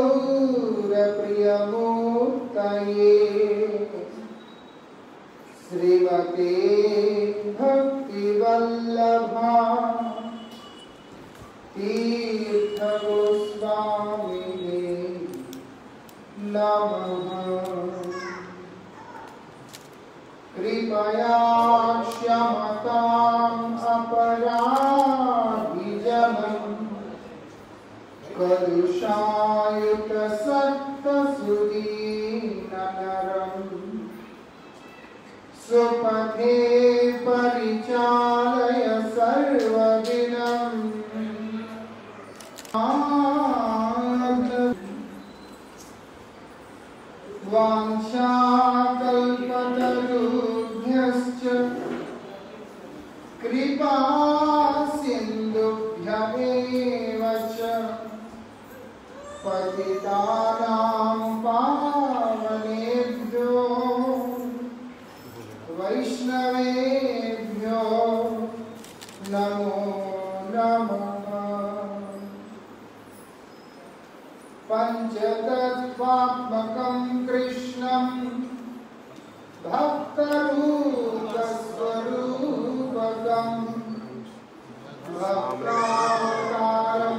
गौरप्रियमूर्तये श्रीमते भक्तिवल्लभा तीर्थगोस्वामिने नमः कृपया क्षमताम् अपराधिजनम् कलुषायुतसक्तसुदीननरम् स्वपथे परिचालय सर्वदिनम् वाञ्छाकल्पतरुभ्यश्च कृपा सिन्धुभ्यमेव च पतितानां पावनेभ्यो वैष्णवेभ्यो नमो नमः पञ्चतत्त्वात्मकं कृष्णं भक्तरूपस्वरूपकम् भक्तावतारं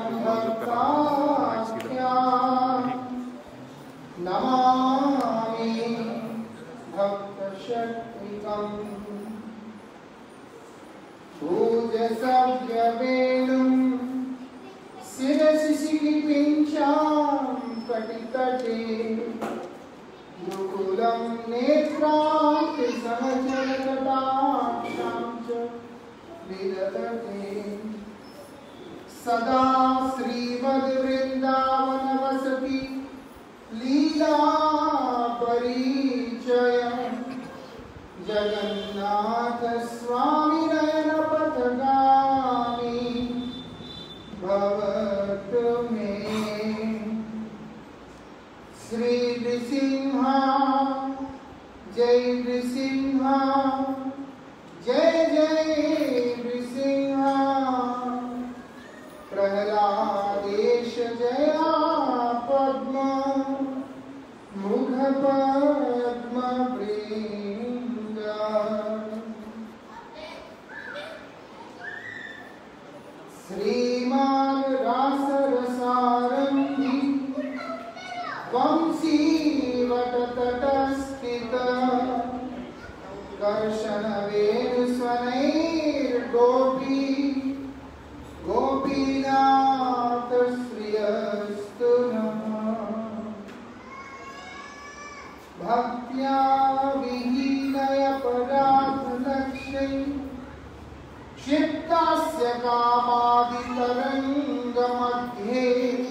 भक्ताख्याम् नमामि भक्तशक्तिकम् पूजसव्यवेणुं शिरसि शिखिपिञ्चां कटितटे दुकुलं नेत्रापि सहचरकटाक्षां च विदधते सदा श्रीमद्वृन्दावनवसति लीला परिचय जगन्नाथ स्वामी नयनपथगामी भवतु मे श्री नृसिंह जय नृसिंह जय जय नृसिंह प्रहलादेश जया पद्म मुख पद्म वृंद श्रीमान रासरसारंगी वंशी वटतटस्थित कर्षण वेणुस्वनैर्गोपी गोपीनाथ श्रियस्तु नमः भक्त्या विहीनय पराधलक्ष्यै क्षिप्तास्य कामादितरङ्गमध्ये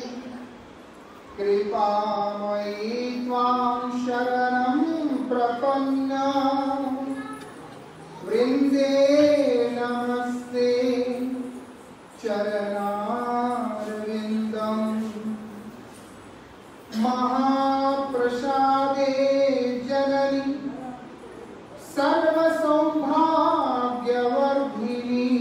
कृपामयी त्वां शरणं प्रपन्ना वृन्दे नमस्ते चरणारविन्दम् महाप्रसादे जननि सर्वसौभाग्यवर्धिनि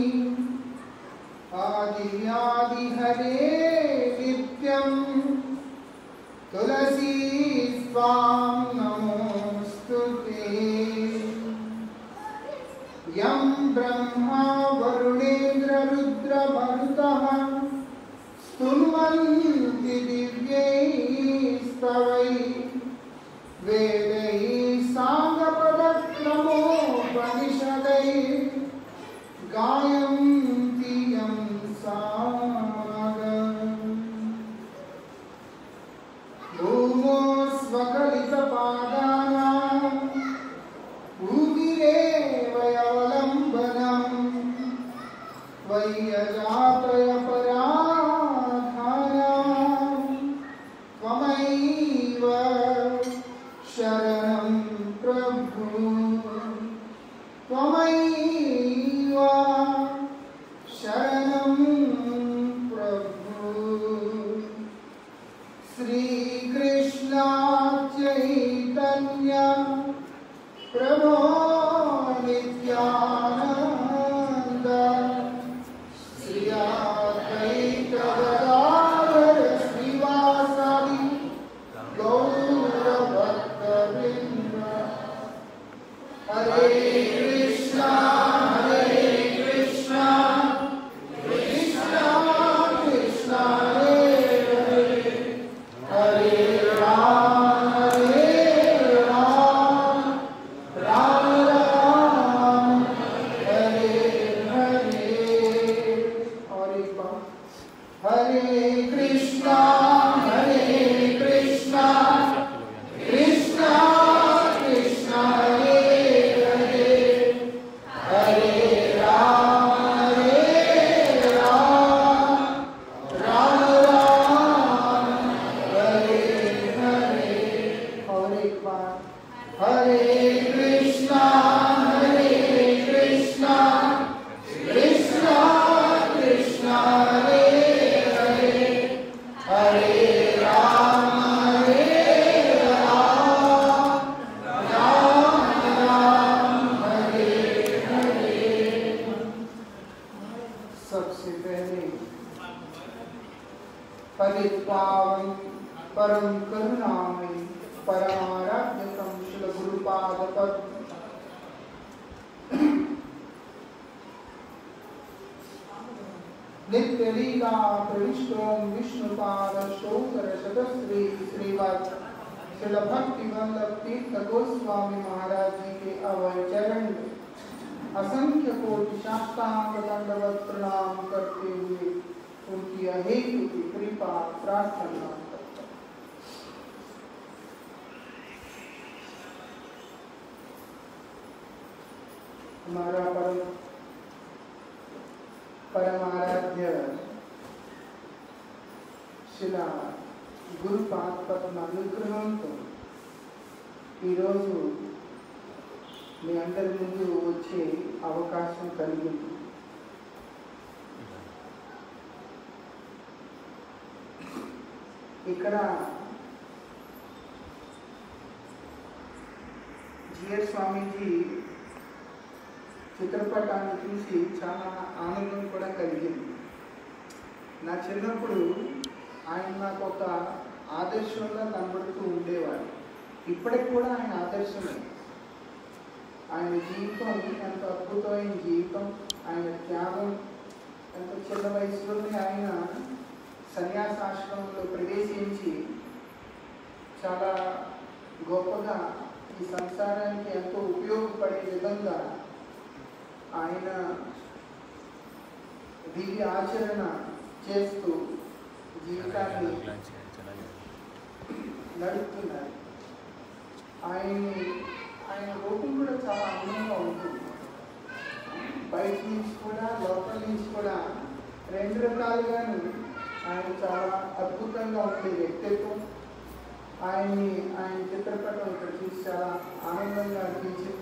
आदियादिहरे नित्यं तुलसी त्वां नमोऽस्तु ते यं ब्रह्मा वरुणेन्द्ररुद्रमरुतः स्तुन्वन्ति दिव्यैस्तवै वेदैः साङ्गपदक्रमोपनिषदै गायन्ति यं सागम् भूमो स्वकलितपादानाम् उदिरेवयवलम्बनम् त्वय्यजातय पराधानाम् त्वमैव शरणं प्रभु त्वमैव शरणं प्रभु श्रीकृष्ण चैतन्य प्रभो नित्यानन्द श्री अद्वैत गदाधर श्रीवासादि करुणामयि परमाराध्यकं शिलगुरुपादपद्म नित्यलीला प्रविष्टों विष्णुपाद शोकर शतश्री श्रीवाद श्रील भक्ति वल्लभ तीर्थ गोस्वामी महाराज जी के अवय चरण में असंख्य कोटि शास्त्रांग दंडवत प्रणाम करते हुए उनकी अहेतु की कृपा प्रार्थना करता हूं। हमारा परम परमाराध्य శిలా గురు పాత్పత్మ అనుగ్రహంతో ఈరోజు మీ అందరి ముందు వచ్చే అవకాశం కలిగింది ఇక్కడ జిఎస్ స్వామీజీ చిత్రపటాన్ని చూసి చాలా ఆనందం కూడా కలిగింది నా చిన్నప్పుడు ఆయన నాకు ఒక ఆదర్శంగా కనబడుతూ ఉండేవాడు ఇప్పటికి కూడా ఆయన ఆదర్శమే ఆయన జీవితం ఎంత అద్భుతమైన జీవితం ఆయన త్యాగం ఎంత చిన్న వయసులోనే ఆయన సన్యాసాశ్రమంలో ప్రవేశించి చాలా గొప్పగా ఈ సంసారానికి ఎంతో ఉపయోగపడే విధంగా ఆయన దివ్య ఆచరణ చేస్తూ జీవితాన్ని నడుపుతున్నారు ఆయన్ని ఆయన రూపం కూడా చాలా అందంగా ఉంటుంది బయట నుంచి కూడా లోపల నుంచి కూడా రెండు రకాలుగాను ఆయన చాలా అద్భుతంగా ఉండే వ్యక్తిత్వం ఆయన్ని ఆయన చిత్రపటం ఇక్కడ చూసి చాలా ఆనందంగా అనిపించింది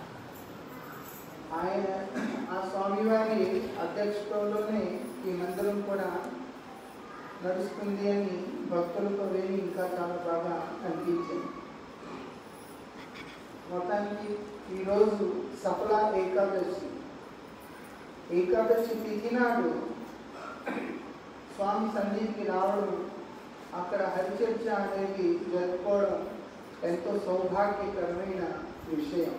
ఆయన ఆ స్వామివారి అధ్యక్షతలోనే ఈ మందిరం కూడా నడుస్తుంది అని భక్తులతో విని ఇంకా చాలా బాగా అనిపించింది మొత్తానికి ఈరోజు సఫల ఏకాదశి ఏకాదశి తిథి నాడు స్వామి సన్నిధికి రావడం అక్కడ హరిచర్చ అనేది జరుపుకోవడం ఎంతో సౌభాగ్యకరమైన విషయం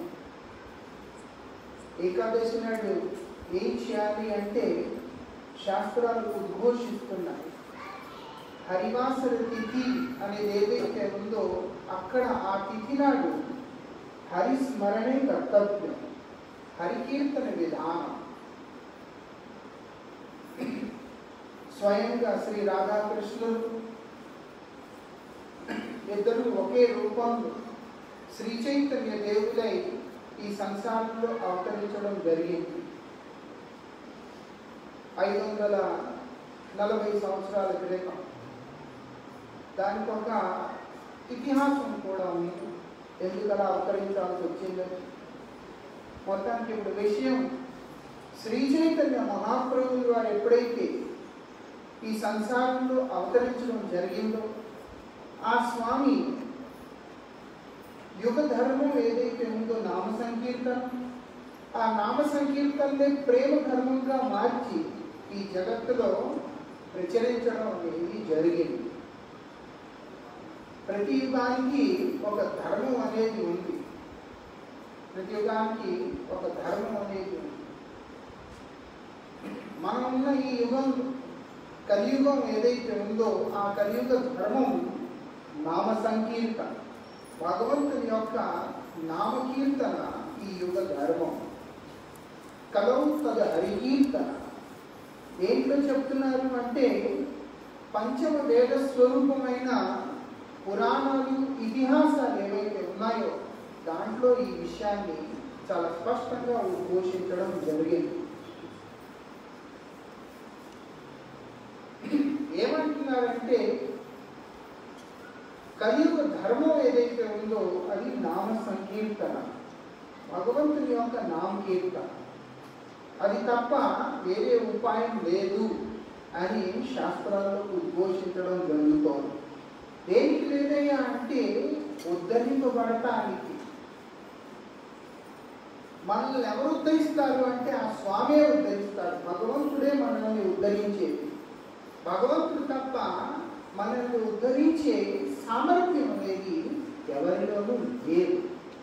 ఏకాదశి నాడు ఏం చేయాలి అంటే శాస్త్రాలు ఉద్ఘోషిస్తున్నాయి హరివాసర తిథి అనేది ఏదైతే ఉందో అక్కడ ఆ తిథి నాడు హరిస్మరణే కర్తవ్యం హరికీర్తన విధానం స్వయంగా శ్రీ రాధాకృష్ణులు ఇద్దరు ఒకే రూపంలో శ్రీ చైతన్య దేవులై ఈ సంసారంలో అవతరించడం జరిగింది ఐదు వందల నలభై సంవత్సరాల క్రితం దానికి ఒక ఇతిహాసం కూడా ఉంది ఎందుకు అలా అవతరించాల్సి వచ్చిందని మొత్తానికి ఇప్పుడు విషయం శ్రీ చైతన్య మహాప్రభువులు వారు ఎప్పుడైతే ఈ సంసారంలో అవతరించడం జరిగిందో ఆ స్వామి యుగ ధర్మం ఏదైతే ఉందో నామ సంకీర్తనం ఆ నామ సంకీర్తననే ప్రేమ ధర్మంగా మార్చి ఈ జగత్తులో ప్రచురించడం అనేది జరిగింది ప్రతి యుగానికి ఒక ధర్మం అనేది ఉంది ప్రతి యుగానికి ఒక ధర్మం అనేది ఉంది మనం ఉన్న ఈ యుగం కలియుగం ఏదైతే ఉందో ఆ కలియుగ ధర్మం నామ సంకీర్తన భగవంతుని యొక్క నామకీర్తన ఈ యుగ ధర్మం కలవు తద హరికీర్తన దేంట్లో చెప్తున్నారు అంటే పంచమ వేద స్వరూపమైన పురాణాలు ఇతిహాసాలు ఏవైతే ఉన్నాయో దాంట్లో ఈ విషయాన్ని చాలా స్పష్టంగా ఉద్ఘోషించడం జరిగింది ఏమంటున్నారంటే కలియుగ ధర్మం ఏదైతే ఉందో అది నామ సంకీర్తన భగవంతుని యొక్క నామకీర్తన అది తప్ప వేరే ఉపాయం లేదు అని శాస్త్రాల్లో ఉద్ఘోషించడం జరుగుతోంది దేనికి లేదయ్యా అంటే ఉద్ధరింపబడటానికి మనల్ని ఎవరు ఉద్ధరిస్తారు అంటే ఆ స్వామే ఉద్ధరిస్తాడు భగవంతుడే మనల్ని ఉద్ధరించేది భగవంతుడు తప్ప మనల్ని ఉద్ధరించే సామర్థ్యం అనేది ఎవరిలోనూ లేదు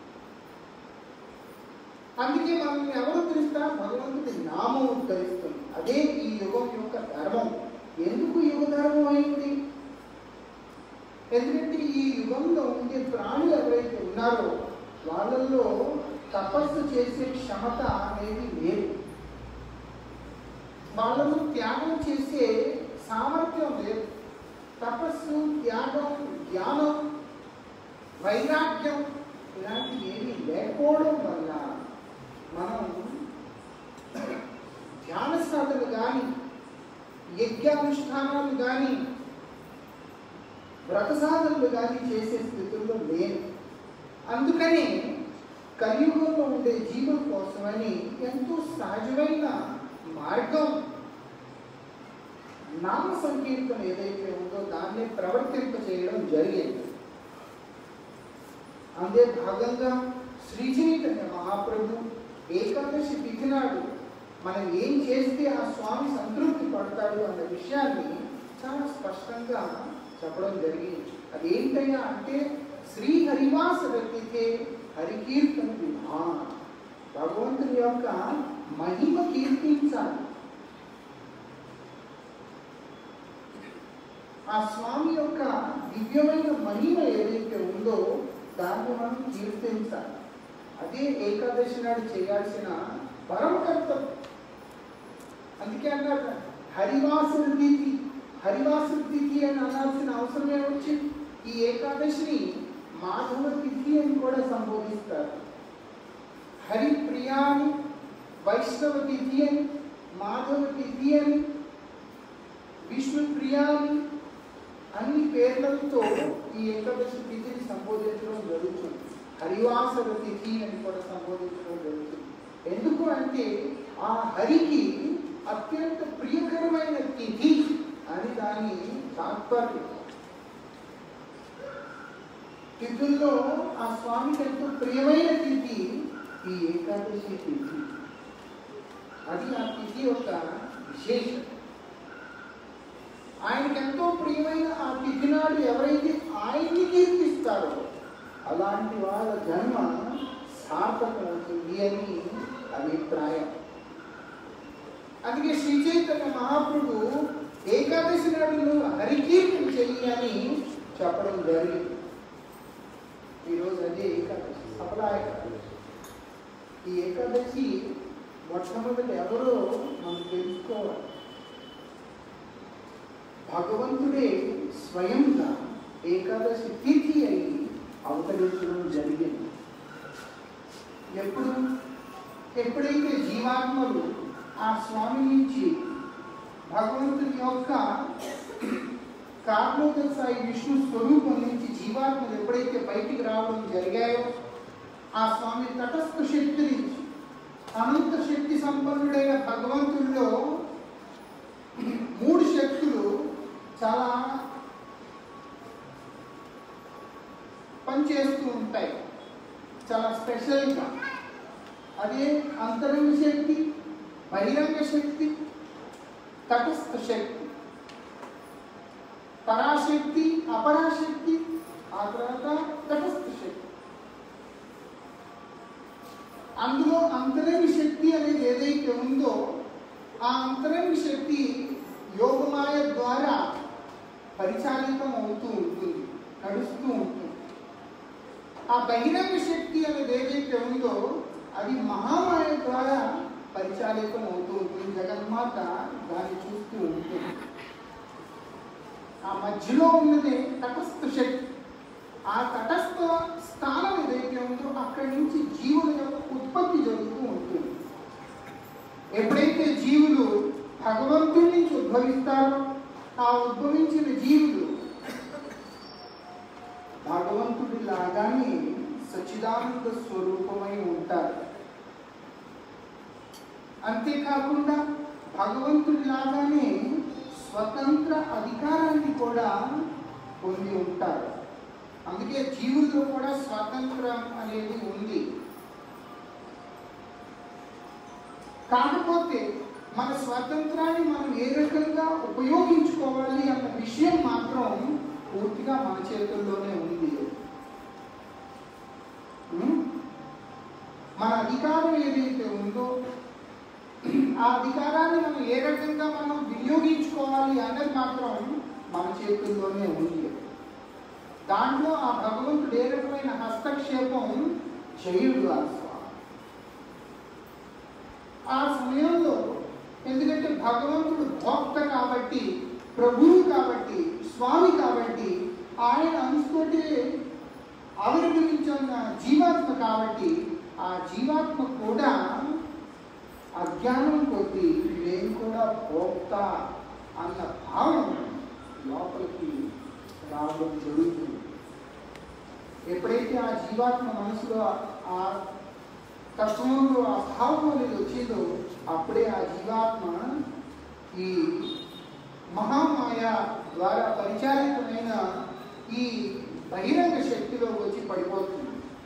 అందుకే మనం ఎవరు ఉద్ధరిస్తా భగవంతుడి నామం ఉద్ధరిస్తుంది అదే ఈ యుగం యొక్క ధర్మం ఎందుకు యుగ ధర్మం అయింది ఎందుకంటే ఈ యుగంలో ఉండే ప్రాణులు ఎవరైతే ఉన్నారో వాళ్ళల్లో తపస్సు చేసే క్షమత అనేది లేదు వాళ్ళను త్యాగం చేసే సామర్థ్యం లేదు తపస్సు త్యాగం జ్ఞానం వైరాగ్యం ఇలాంటివి ఏమీ లేకపోవడం వల్ల మనం ధ్యాన సాధనలు కానీ యజ్ఞానుష్ఠానాలు కానీ వ్రత సాధనలు కానీ చేసే స్థితుల్లో లేదు అందుకని కలియుగంలో ఉండే జీవుల కోసమని ఎంతో సహజమైన మార్గం నామ సంకీర్తన ఏదైతే ఉందో దాన్ని ప్రవర్తింప చేయడం జరిగింది అందే భాగంగా శ్రీ చైతన్య మహాప్రభు ఏకాదశి తిథి నాడు మనం ఏం చేస్తే ఆ స్వామి సంతృప్తి పడతాడు అన్న విషయాన్ని చాలా స్పష్టంగా చెప్పడం జరిగింది అదేంటయ్యా అంటే శ్రీ హరివాస వ్యక్తితే హరికీర్తన విధాన భగవంతుని యొక్క మహిమ కీర్తించాలి ఆ స్వామి యొక్క దివ్యమైన మహిమ ఏదైతే ఉందో దాన్ని మనం కీర్తించాలి అదే ఏకాదశి నాడు చేయాల్సిన పరమ కర్తవ్యం అందుకే అన్నారు హరివాసుల తిథి హరివాసుల తిథి అని అనాల్సిన అవసరమే వచ్చింది ఈ ఏకాదశిని మాధవ తిథి అని కూడా సంబోధిస్తారు హరిప్రియాని వైష్ణవ తిథి అని మాధవ తిథి అని విష్ణుప్రియాని అన్ని పేర్లతో ఈ ఏకాదశి తిథిని సంబోధించడం జరుగుతుంది హరివాసర తిథి అని కూడా సంబోధించడం జరుగుతుంది ఎందుకు అంటే ఆ హరికి అత్యంత ప్రియకరమైన తిథి అని దాని తాత్పర్యం తిథుల్లో ఆ స్వామికి ఎంతో ప్రియమైన తిథి ఈ ఏకాదశి తిథి అది ఆ తిథి యొక్క విశేషం ఆయనకి ఎంతో ప్రియమైన ఆ తిథి నాడు ఎవరైతే ఆయన్ని కీర్తిస్తారో అలాంటి వాళ్ళ జన్మ సార్థకమవుతుంది అని అభిప్రాయం అందుకే శ్రీ చైతన్య మహాప్రభు ఏకాదశి నాడు నువ్వు హరికీర్తన చెయ్యి అని చెప్పడం జరిగింది ఈరోజు అదే ఏకాదశి సఫల ఏకాదశి ఈ ఏకాదశి మొట్టమొదటి ఎవరో మనం తెలుసుకోవాలి భగవంతుడే స్వయంగా ఏకాదశి తిథి అయి అవతరించడం జరిగింది ఎప్పుడు ఎప్పుడైతే జీవాత్మలు ఆ స్వామి నుంచి భగవంతుని యొక్క కార్మోదక సాయి విష్ణు స్వరూపం నుంచి జీవాత్మలు ఎప్పుడైతే బయటికి రావడం జరిగాయో ఆ స్వామి తటస్థ శక్తి నుంచి అనంత శక్తి సంపన్నుడైన భగవంతుడిలో మూడు శక్తులు చాలా పనిచేస్తూ ఉంటాయి చాలా స్పెషల్గా అదే అంతరంగ శక్తి బహిరంగ శక్తి తటస్థ శక్తి పరాశక్తి అపరాశక్తి ఆ తర్వాత తటస్థ శక్తి అందులో అంతరంగ శక్తి అనేది ఏదైతే ఉందో ఆ అంతరంగ శక్తి యోగమాయ ద్వారా పరిచాలితం అవుతూ ఉంటుంది నడుస్తూ ఉంటుంది ఆ బహిరంగ శక్తి అనేది ఏదైతే ఉందో అది మహామాయ ద్వారా పరిచాలితం అవుతూ ఉంటుంది జగన్మాత దాన్ని చూస్తూ ఉంటుంది ఆ మధ్యలో ఉన్నదే తటస్థ శక్తి ఆ తటస్థ స్థానం ఏదైతే ఉందో అక్కడి నుంచి జీవుల యొక్క ఉత్పత్తి జరుగుతూ ఉంటుంది ఎప్పుడైతే జీవులు భగవంతుడి నుంచి ఉద్భవిస్తారో ఆ ఉద్భవించిన జీవులు భగవంతుడి లాగానే సచ్చిదానంద స్వరూపమై ఉంటారు అంతేకాకుండా భగవంతుడి లాగానే స్వతంత్ర అధికారాన్ని కూడా పొంది ఉంటారు అందుకే జీవుల్లో కూడా స్వాతంత్రం అనేది ఉంది కాకపోతే మన స్వాతంత్రాన్ని మనం ఏ రకంగా ఉపయోగించుకోవాలి అన్న విషయం మాత్రం పూర్తిగా మన చేతుల్లోనే ఉంది ఉం? మన అధికారం ఏదైతే ఉందో ఆ అధికారాన్ని మనం ఏ రకంగా మనం వినియోగించుకోవాలి అనేది మాత్రం మన చేతుల్లోనే ఉంది దాంట్లో ఆ భగవంతుడు ఏ రకమైన హస్తక్షేపం చేయడు ఆ స్వామి ఆ సమయంలో ఎందుకంటే భగవంతుడు భోక్త కాబట్టి ప్రభువు కాబట్టి స్వామి కాబట్టి ఆయన అంశతోటి ఆవిర్భవించిన జీవాత్మ కాబట్టి ఆ జీవాత్మ కూడా అజ్ఞానం కొద్ది నేను కూడా భోక్త అన్న భావం లోపలికి రావడం జరుగుతుంది ఎప్పుడైతే ఆ జీవాత్మ మనసులో ఆ తత్వంలో ఆ భావం అనేది వచ్చిందో అప్పుడే ఆ జీవాత్మ ఈ మహామాయ ద్వారా పరిచాలితమైన ఈ బహిరంగ శక్తిలో వచ్చి పడిపోతుంది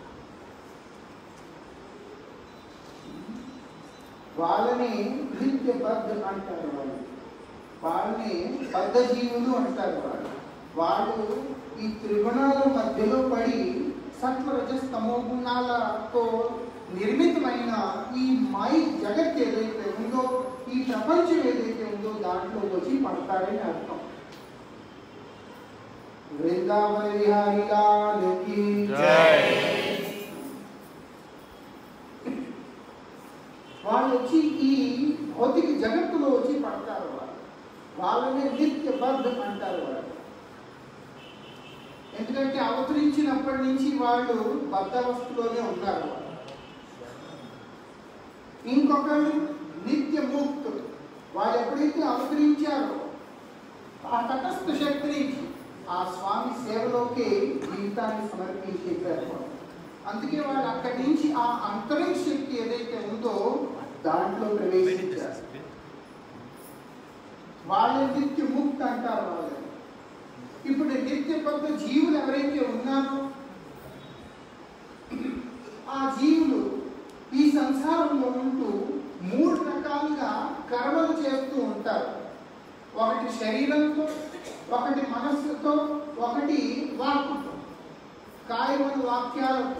వాళ్ళని కృత్యబద్ధ అంటారు వాళ్ళు వాళ్ళని బద్ధజీవులు అంటారు వాళ్ళు వాళ్ళు ఈ త్రిగుణాల మధ్యలో పడి సత్వరజస్తమో గుణాలతో నిర్మితమైన ఈ మాయి జగత్ ఏదైతే ఉందో ఈ ప్రపంచం ఏదైతే ఉందో దాంట్లో వచ్చి పడతారని అర్థం వృందావన విహారీ లాల్ కీ జై. వాళ్ళు వచ్చి ఈ భౌతిక జగత్తులో వచ్చి పడతారు వాళ్ళు వాళ్ళనే నిత్య బద్ధ అంటారు వాళ్ళు ఎందుకంటే అవతరించినప్పటి నుంచి వాళ్ళు బద్ధవస్థలోనే ఉన్నారు వాళ్ళు ఇంకొకళ్ళు నిత్య ముక్తులు వాళ్ళు ఎప్పుడైతే అవతరించారో ఆ తటస్థ శక్తిని ఆ స్వామి సేవలోకి జీవితాన్ని సమర్పించేశారు వాళ్ళు. అందుకే వాళ్ళు అక్కడి నుంచి ఆ అంతరిక్ష శక్తి ఏదైతే ఉందో దాంట్లో ప్రవేశించారు వాళ్ళ నిత్య ముక్తి అంటారు వాళ్ళని ఇప్పుడు నిత్య కొత్త జీవులు ఎవరైతే ఉన్నారో ఆ జీవులు ఈ సంసారంలో ఉంటూ మూడు రకాలుగా కర్మలు చేస్తూ ఉంటారు ఒకటి శరీరంతో ఒకటి మనస్సుతో ఒకటి వాక్కుతో కాయములు వాక్యాలతో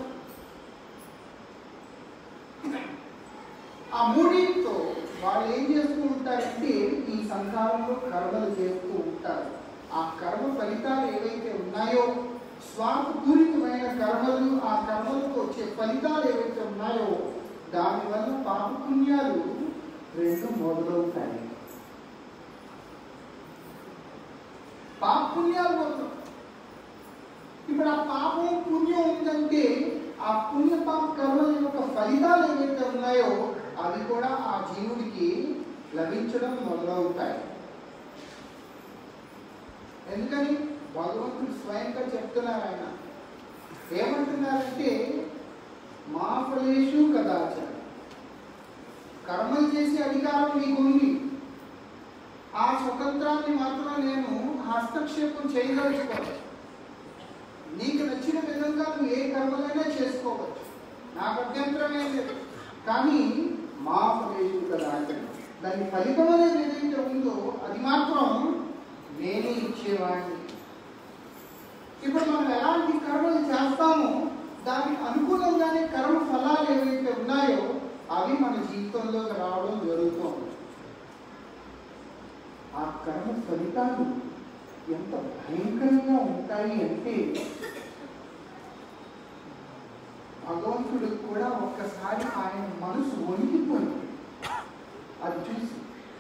ఆ మూడింటితో వాళ్ళు ఏం చేస్తూ ఉంటారంటే ఈ సంసారంలో కర్మలు చేస్తూ ఉంటారు ఆ కర్మ ఫలితాలు ఏవైతే ఉన్నాయో స్వార్థపూరితమైన కర్మలు ఆ కర్మలకు వచ్చే ఫలితాలు ఏవైతే ఉన్నాయో దానివల్ల పాపపుణ్యాలు రెండు మొదలవుతాయి పాపపుణ్యాలు మొదలు ఇప్పుడు ఆ పాపం పుణ్యం ఉందంటే ఆ పుణ్య పాప కర్మల యొక్క ఫలితాలు ఏవైతే ఉన్నాయో అవి కూడా ఆ జీవుడికి లభించడం మొదలవుతాయి ఎందుకని భగవంతుడు స్వయంగా చెప్తున్నారు ఆయన ఏమంటున్నారంటే మా ఫలేషు కదాచ కర్మలు చేసే అధికారం మీకు ఉంది ఆ స్వతంత్రాన్ని మాత్రం నేను హస్తక్షేపం చేయదలుచుకోవచ్చు నీకు నచ్చిన విధంగా నువ్వు ఏ కర్మలైనా చేసుకోవచ్చు నాకు అభ్యంతరమే లేదు కానీ మా ఫలేషు కదాచ దాని ఫలితం అనేది ఏదైతే ఉందో అది మాత్రం నేనే ఇచ్చేవాడిని ఇప్పుడు మనం ఎలాంటి కర్మలు చేస్తామో దానికి అనుకూలంగానే కర్మ ఫలాలు ఏవైతే ఉన్నాయో అవి మన జీవితంలోకి రావడం జరుగుతుంది ఆ కర్మ ఫలితాలు ఎంత భయంకరంగా ఉంటాయి అంటే భగవంతుడికి కూడా ఒక్కసారి ఆయన మనసు వణికిపోయింది అది చూసి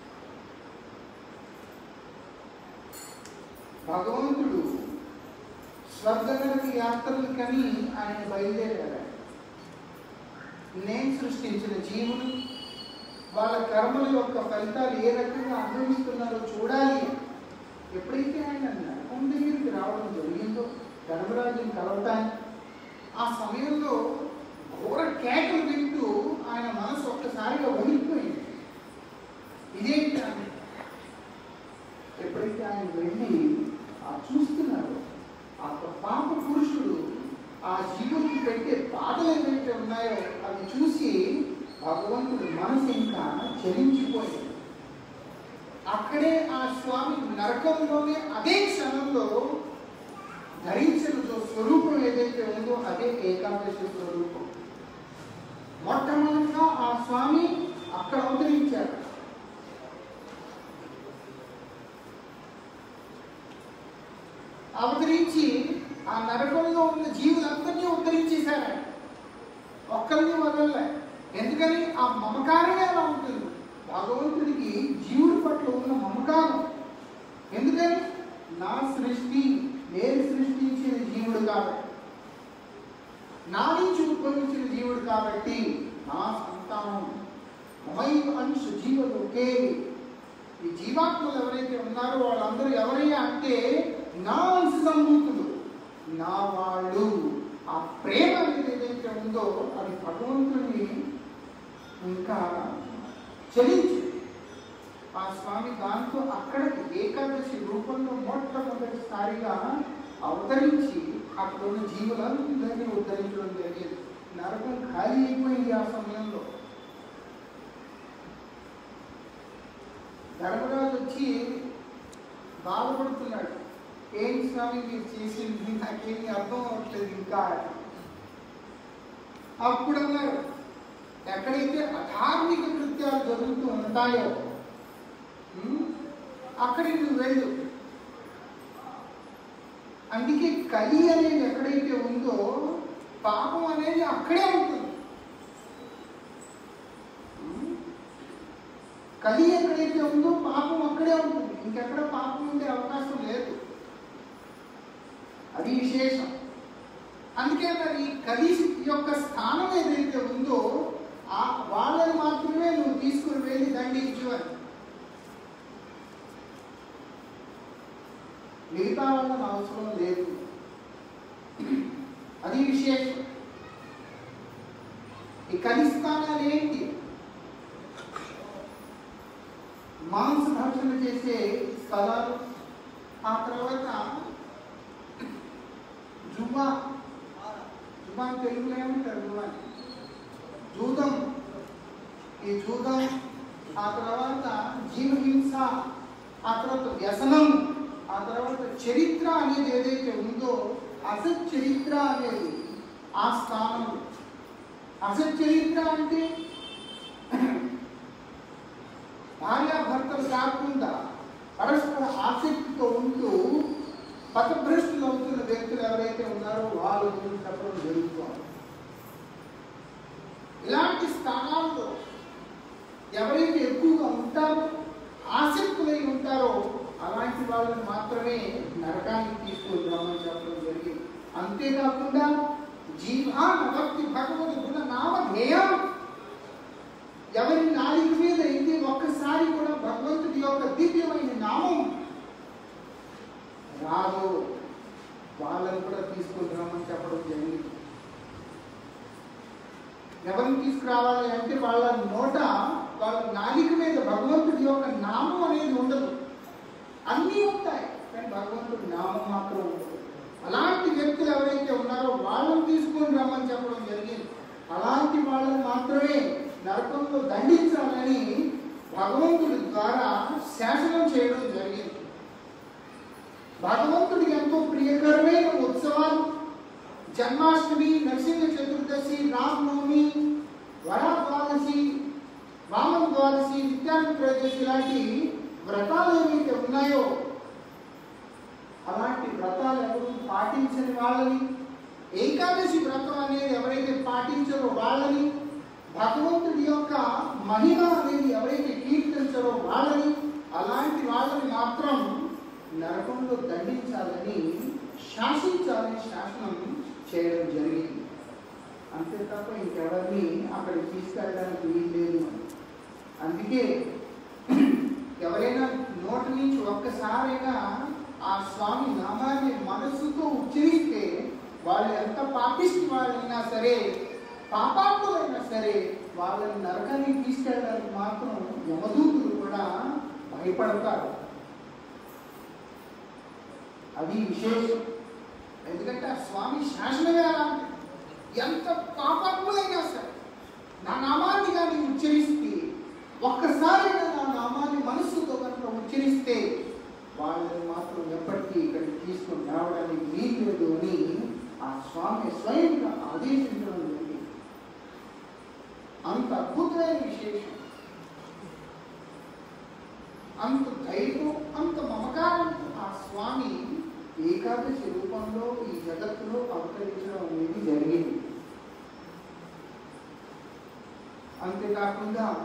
భగవంతుడు స్వర్గనరక యాత్రలు కని ఆయన బయలుదేరాడు నేను సృష్టించిన జీవులు వాళ్ళ కర్మల యొక్క ఫలితాలు ఏ రకంగా అనుభవిస్తున్నారో చూడాలి అని. ఎప్పుడైతే ఆయన నరకం దగ్గరికి రావడం జరిగిందో ధర్మరాజుని కలవటానికి ఆ సమయంలో ఘోర కేకలు వింటూ ఆయన మనసు ఒక్కసారిగా వణికిపోయింది ఇదేంటి అని ఎప్పుడైతే ఆయన వెళ్ళి ఆ చూస్తున్నారో ఆ పాప పురుషుడు ఆ జీవుడికి పెట్టే బాధలు ఏవైతే ఉన్నాయో అవి చూసి భగవంతుడు మనసు ఇంకా చలించిపోయింది అక్కడే ఆ స్వామి నరకంలోనే అదే క్షణంలో ధరించిన స్వ- స్వరూపం ఏదైతే ఉందో అదే ఏకాదశి స్వరూపం మొట్టమొదటిగా ఆ స్వామి అక్కడ అవతరించారు అవతరించి ఆ నరకంలో ఉన్న జీవులందరినీ ఉద్ధరించేశారు ఆయన. ఒక్కరిని వదలలే ఎందుకని ఆ మమకారమే అలా ఉంటుంది భగవంతుడికి జీవుడి పట్ల ఉన్న మమకారం ఎందుకని నా సృష్టి నేను సృష్టించిన జీవుడు కాబట్టి నా నుంచి ఉద్భవించిన జీవుడు కాబట్టి నా సంతానం మమై అంశ జీవలోకే ఈ జీవాత్మలు ఎవరైతే ఉన్నారో వాళ్ళందరూ ఎవరయ్యా అంటే నా అంశ సంభూతులు నా వాళ్ళు ఆ ప్రేమ అనేది ఏదైతే ఉందో అది భగవంతుని ఇంకా చలించి ఆ స్వామి దాంతో అక్కడ ఏకాదశి రూపంలో మొట్టమొదటిసారిగా అవతరించి అక్కడ ఉన్న జీవులందరినీ ఉద్ధరించడం జరిగేది నరకం ఖాళీ అయిపోయింది ఆ సమయంలో ధర్మరాజు వచ్చి బాధపడుతున్నాడు ఏం స్వామి మీరు చేసింది నాకేమీ అర్థం అవ్వట్లేదు ఇంకా అని. అప్పుడు అన్నారు ఎక్కడైతే అధార్మిక కృత్యాలు జరుగుతూ ఉంటాయో ఉమ్, అక్కడికి నువ్వు వెళ్ళు అందుకే కలి అనేది ఎక్కడైతే ఉందో పాపం అనేది అక్కడే ఉంటుంది ఉమ్, కలి ఎక్కడైతే ఉందో పాపం అక్కడే ఉంటుంది ఇంకెక్కడ పాపం ఉండే అవకాశం లేదు అది విశేషం అందుకే మరి కలి యొక్క స్థానం ఏదైతే ఉందో ఆ వాళ్ళని మాత్రమే నువ్వు తీసుకుని వెళ్ళి దండించు అని మిగతా వాళ్ళని అవసరం లేదు అది విశేషం ఈ కలి స్థానాలు ఏంటి మాంస భక్షణ చేసే స్థలాలు ఆ తర్వాత జుమ్మా జుమ్మా అని తెలుగులో ఏమంటారు జుమ్మా జూదం ఈ జూదం ఆ తర్వాత జీవహింస ఆ తర్వాత వ్యసనం ఆ తర్వాత చరిత్ర అనేది ఏదైతే ఉందో అసత్ చరిత్ర అనేది ఆ స్థానం అసత్ చరిత్ర అంటే భార్యాభర్తలు కాకుండా పరస్పర ఆసక్తితో ఉంటూ పథభ్రష్టులు అవుతున్న వ్యక్తులు ఎవరైతే ఉన్నారో వాళ్ళ గురించి చెప్పడం జరుగుతుంది ఇలాంటి స్థానాల్లో ఎవరైతే ఎక్కువగా ఉంటారో ఆసక్తులై ఉంటారో అలాంటి వాళ్ళని మాత్రమే నరకానికి తీసుకొని రమ్మని చెప్పడం జరిగింది అంతేకాకుండా జీవాన భక్తి భగవద్ గుణ నామధేయం ఎవరి నాలుగు మీద అయితే ఒక్కసారి కూడా భగవంతుడి యొక్క దివ్యమైన నామం రాదు వాళ్ళని కూడా తీసుకొని రమ్మని చెప్పడం జరిగింది ఎవరిని తీసుకురావాలి అంటే వాళ్ళ నోట వాళ్ళ నాలిక మీద భగవంతుడి యొక్క నామం అనేది ఉండదు అన్నీ ఉంటాయి కానీ భగవంతుడి నామం మాత్రం ఉండదు అలాంటి వ్యక్తులు ఎవరైతే ఉన్నారో వాళ్ళని తీసుకొని రమ్మని చెప్పడం జరిగింది అలాంటి వాళ్ళని మాత్రమే నరకంలో దండించాలని భగవంతుడి ద్వారా శాసనం చేయడం జరిగింది భగవంతుడికి ఎంతో ప్రియకరమైన ఉత్సవాలు జన్మాష్టమి నరసింహ చతుర్దశి రామనవమి వరా ద్వాదశి వామన ద్వాదశి నిత్యాన త్రయోదశి లాంటి వ్రతాలు ఏవైతే ఉన్నాయో అలాంటి వ్రతాలు ఎవరు పాటించని వాళ్ళని ఏకాదశి వ్రతం అనేది ఎవరైతే పాటించారో వాళ్ళని భగవంతుడి యొక్క మహిమ అనేది ఎవరైతే కీర్తించారో వాళ్ళని అలాంటి వాళ్ళని మాత్రం నరకంలో దండించాలని శాసించాలని శాసనం చేయడం జరిగింది అంతే తప్ప ఇంకెవరిని అక్కడికి తీసుకెళ్ళడానికి వీల్లేదు అని అందుకే ఎవరైనా నోటి నుంచి ఒక్కసారైనా ఆ స్వామి నామాన్ని మనస్సుతో ఉచ్చరిస్తే వాళ్ళు ఎంత పాపిస్ట్ వాళ్ళైనా సరే పాపాత్ములైనా సరే వాళ్ళని నరకానికి తీసుకెళ్ళడానికి మాత్రం యమదూతులు కూడా భయపడతారు అది విశేషం ఎందుకంటే ఆ స్వామి శాసనమే అలాంటి ఎంత పాపాత్ములైనా సరే నా నామాన్ని కానీ ఉచ్చరిస్తే ఒక్కసారైనా నా నామాన్ని మనస్సుతో కనుక ఉచ్చరిస్తే వాళ్ళని మాత్రం ఎప్పటికీ ఇక్కడికి తీసుకొని రావడానికి వీల్లేదు అని ఆ స్వామి స్వయంగా ఆదేశించడం జరిగింది అంత అద్భుతమైన విశేషం అంత ధైర్యం అంత మమకారం ఆ స్వామి ఏకాదశి రూపంలో ఈ జగత్తులో అవతరించడం అనేది జరిగింది అంతేకాకుండా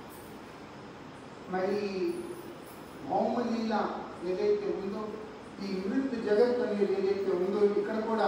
మరి భౌమలీల ఏదైతే ఉందో ఈ వివృత్తి జగత్ అనేది ఏదైతే ఉందో ఇక్కడ కూడా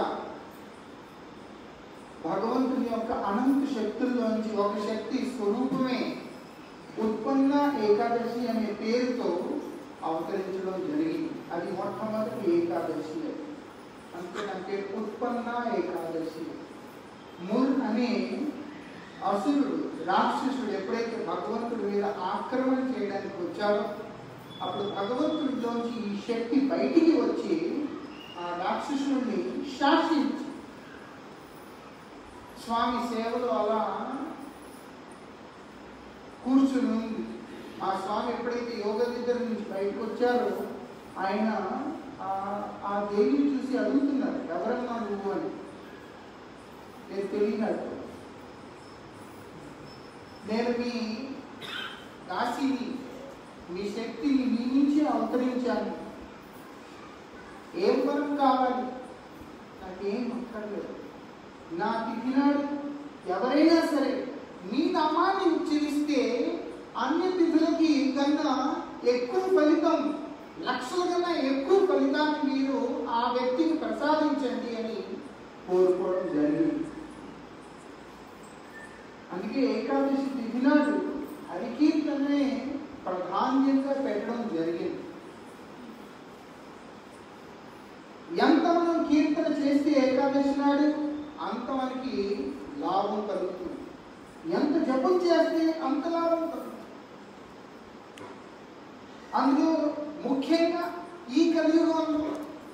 భగవంతుని యొక్క అనంత శక్తుల్లోంచి ఒక శక్తి స్వరూపమే ఉత్పన్న ఏకాదశి అనే పేరుతో అవతరించడం జరిగింది అది మొట్టమొదటి ఏకాదశి అంతేనంటే ఉత్పన్న ఏకాదశి ముర్ అనే అసురుడు రాక్షసుడు ఎప్పుడైతే భగవంతుడి మీద ఆక్రమణ చేయడానికి వచ్చాడో అప్పుడు భగవంతుడిలోంచి ఈ శక్తి బయటికి వచ్చి ఆ రాక్షసుడిని శాసించి స్వామి సేవలో అలా కూర్చుని ఉంది ఆ స్వామి ఎప్పుడైతే యోగ విద్య నుంచి బయటకు వచ్చారో ఆయన ఆ- ఆ దేవిని చూసి అడుగుతున్నారు ఎవరన్నా నువ్వు అని నేను తెలియనట్టు నేను మీ దాసిని మీ శక్తిని మీ నుంచి అవతరించాను ఏం వరం కావాలి నాకేం అక్కర్లేదు నా తిథి నాడు ఎవరైనా సరే మీ నామాన్ని ఉచ్చరిస్తే అన్ని తిథులకి కన్నా ఎక్కువ ఫలితం లక్షల కన్నా ఎక్కువ ఫలితాన్ని మీరు ఆ వ్యక్తికి ప్రసాదించండి అని కోరుకోవడం జరిగింది అందుకే ఏకాదశి తిథి నాడు హరికీర్తనే ప్రాధాన్యంగా పెట్టడం జరిగింది ఎంత మనం కీర్తన చేస్తే ఏకాదశి నాడు అంత మనకి లాభం కలుగుతుంది ఎంత జపం చేస్తే అంత లాభం కలుగుతుంది అందులో ముఖ్యంగా ఈ కలియుగంలో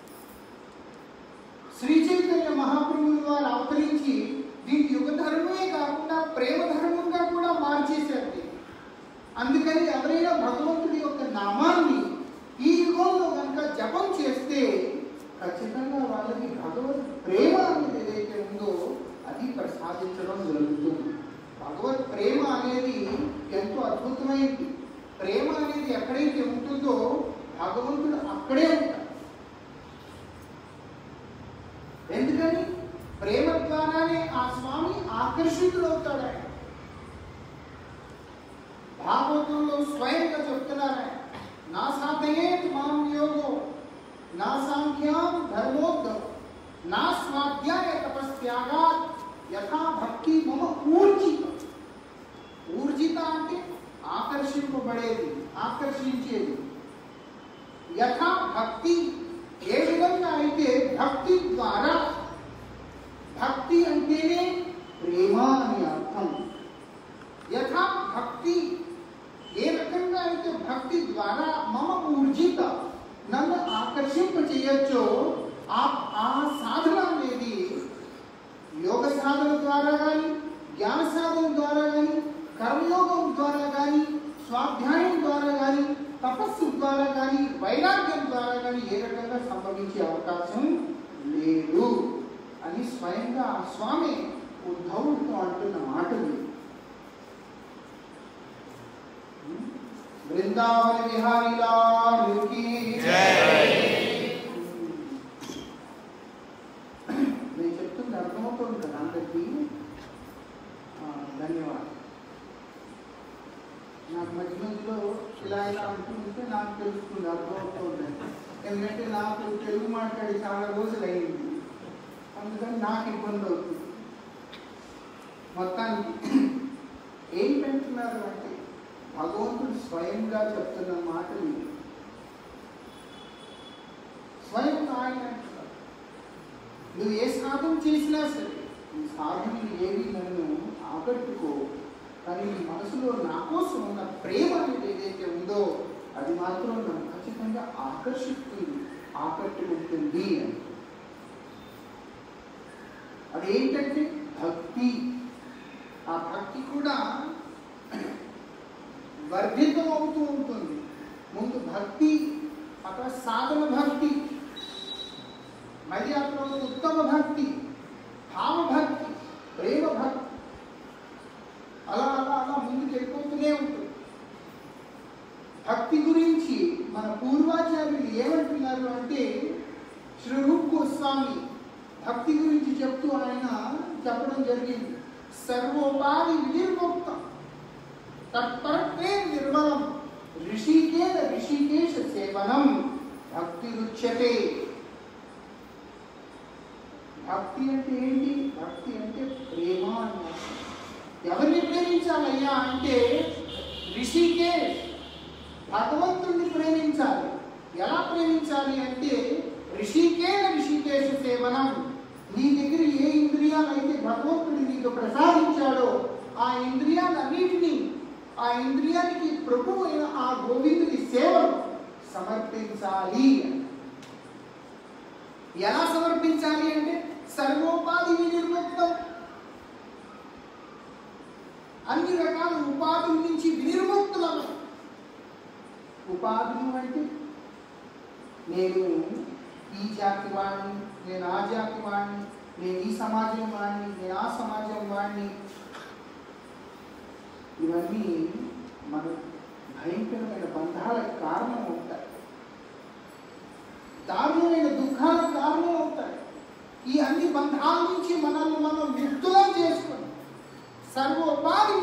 శ్రీ చైతన్య మహాప్రభువుల వారు అవతరించి దీని యుగ ధర్మమే కాకుండా ప్రేమ ధర్మంగా కూడా మార్చేశారు దీన్ని. అందుకని ఎవరైనా భగవంతుడి యొక్క నామాన్ని ఈ యుగంలో కనుక జపం చేస్తే ఖచ్చితంగా వాళ్ళకి భగవత్ ప్రేమ అనేది ఏదైతే ఉందో అది ప్రసాదించడం జరుగుతుంది భగవత్ ప్రేమ అనేది ఎంతో అద్భుతమైనది ప్రేమ అనేది ఎక్కడైతే ఉంటుందో భగవంతుడు అక్కడే ఉంటాడు ఎందుకని ప్రేమ ద్వారానే ఆ స్వామి ఆకర్షితుడవుతాడు ఆయన భాగవతంలో స్వయంగా చెప్తున్నారు ఆయన నా సాధయే మాం యోగో నా సాంఖ్యాం ధర్మోద్ధం నా స్వాధ్యాయ తపస్యాగా యథా భక్తి మమ ఊర్జిత ఊర్జిత అంటే ఆకర్షింపబడేది ఆకర్షించేది యథా భక్తి ఏ విధంగా అయితే భక్తి ద్వారా భక్తి అంటేనే ప్రేమ అని అర్థం యథా భక్తి ఏ రకంగా అయితే భక్తి ద్వారా మమ ఊర్జిత నన్ను ఆకర్షింప చేయొచ్చో ఆ ఆ సాధన అనేది యోగ సాధన ద్వారా కానీ జ్ఞాన సాధన ద్వారా కానీ కర్మయోగం ద్వారా కానీ స్వాధ్యాయం ద్వారా కానీ తపస్సు ద్వారా కానీ వైరాగ్యం ద్వారా కానీ ఏ రకంగా సంభవించే అవకాశం లేదు అని స్వయంగా ఆ స్వామి ఉద్ధవుడితో అంటున్న మాటలు బృందావన విహారీ లాల్ కీ నేను చెప్తుంది అర్థమవుతుంది కదా అందరికీ ఆ, ధన్యవాదాలు నాకు మధ్య మధ్యలో ఇలా ఇలా అంటుంటే నాకు తెలుస్తుంది అర్థమవుతుంది ఎందుకంటే నాకు తెలుగు మాట్లాడి చాలా రోజులు అయింది అందుకని నాకు ఇబ్బంది అవుతుంది మొత్తానికి ఏం పెంచుతున్నారు అంటే భగవంతుడు స్వయంగా చెప్తున్న మాటలు ఇవి. స్వయంగా ఆయన అంటున్నారు నువ్వు ఏ సాధన చేసినా సరే ఈ సాధనలు ఏవి నన్ను ఆకట్టుకో కానీ నీ మనసులో నా కోసం ఉన్న ప్రేమ అనేది ఏదైతే ఉందో అది మాత్రం నన్ను ఖచ్చితంగా ఆకర్షిస్తుంది ఆకట్టుకుంటుంది అని అదేంటంటే భక్తి ఆ భక్తి కూడా వర్ధితం అవుతూ ఉంటుంది ముందు భక్తి అక్కడ సాధన భక్తి మళ్ళీ అక్కడ ఉత్తమ భక్తి భావభక్తి ప్రేమ భక్తి అలా అలా అలా ముందుకు వెళ్ళిపోతూనే ఉంటుంది భక్తి గురించి మన పూర్వాచార్యులు ఏమంటున్నారు అంటే శ్రీ రూప్ గోస్వామి భక్తి గురించి చెప్తూ ఆయన చెప్పడం జరిగింది సర్వోపాధి వినిర్ముక్తం తత్పరత్వే నిర్మలం ఋషికేన ఋషికేశ సేవనం భక్తి రుచ్యతే భక్తి అంటే ఏంటి భక్తి అంటే ప్రేమ అని అర్థం. ఎవరిని ప్రేమించాలయ్యా అంటే ఋషికేశ్ భగవంతుణ్ణి ప్రేమించాలి ఎలా ప్రేమించాలి అంటే ఋషికేన ఋషికేశ సేవనం నీ దగ్గర ఏ ఇంద్రియాలు అయితే భగవంతుడు నీకు ప్రసాదించాడో ఆ ఇంద్రియాలన్నిటినీ ఆ ఇంద్రియానికి ప్రభు అయిన ఆ గోవిందుడి సేవను సమర్పించాలి ఎలా సమర్పించాలి అంటే సర్వోపాధి వినిర్ముక్తం అన్ని రకాల ఉపాధుల నుంచి వినిర్ముక్తులను ఉపాధులు అంటే నేను ఈ జాతి వాడిని నేను ఆ జాతి వాడిని నేను ఈ సమాజం వాడిని నేను ఆ సమాజం వాడిని ఇవన్నీ మన భయంకరమైన బంధాలకు కారణం అవుతాయి దారుణమైన దుఃఖాలకు కారణం అవుతాయి ఈ అన్ని బంధాల నుంచి మనల్ని మనం ముక్తులం చేసుకుని సర్వోపాధి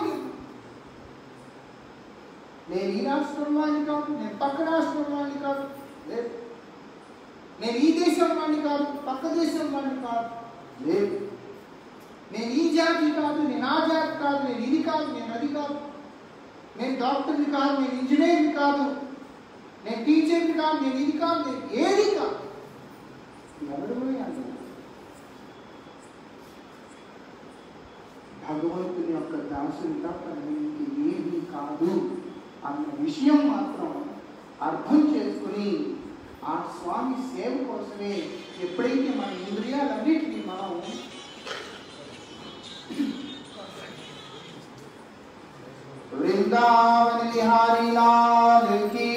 నేను ఈ రాష్ట్రం వాడిని కాదు నేను పక్క రాష్ట్రం వాడిని కాదు లేదు నేను ఈ దేశం వాడిని కాదు పక్క దేశం వాడిని కాదు లేదు నేను ఈ జాతి కాదు నేను ఆ జాతి కాదు నేను ఇది కాదు నేను అది కాదు నేను డాక్టర్ని కాదు నేను ఇంజనీర్ని కాదు నేను టీచర్ని కాదు నేను ఇది కాదు నేను ఏది కాదు ఎవరు అన్నారు భగవంతుని యొక్క దాసుని తప్ప నీకు ఏమీ కాదు అన్న విషయం మాత్రం అర్థం చేసుకుని ఆ స్వామి సేవ కోసమే ఎప్పుడైతే మన ఇంద్రియాలన్నిటినీ మనం వృందావన విహారీ లాల్ కీ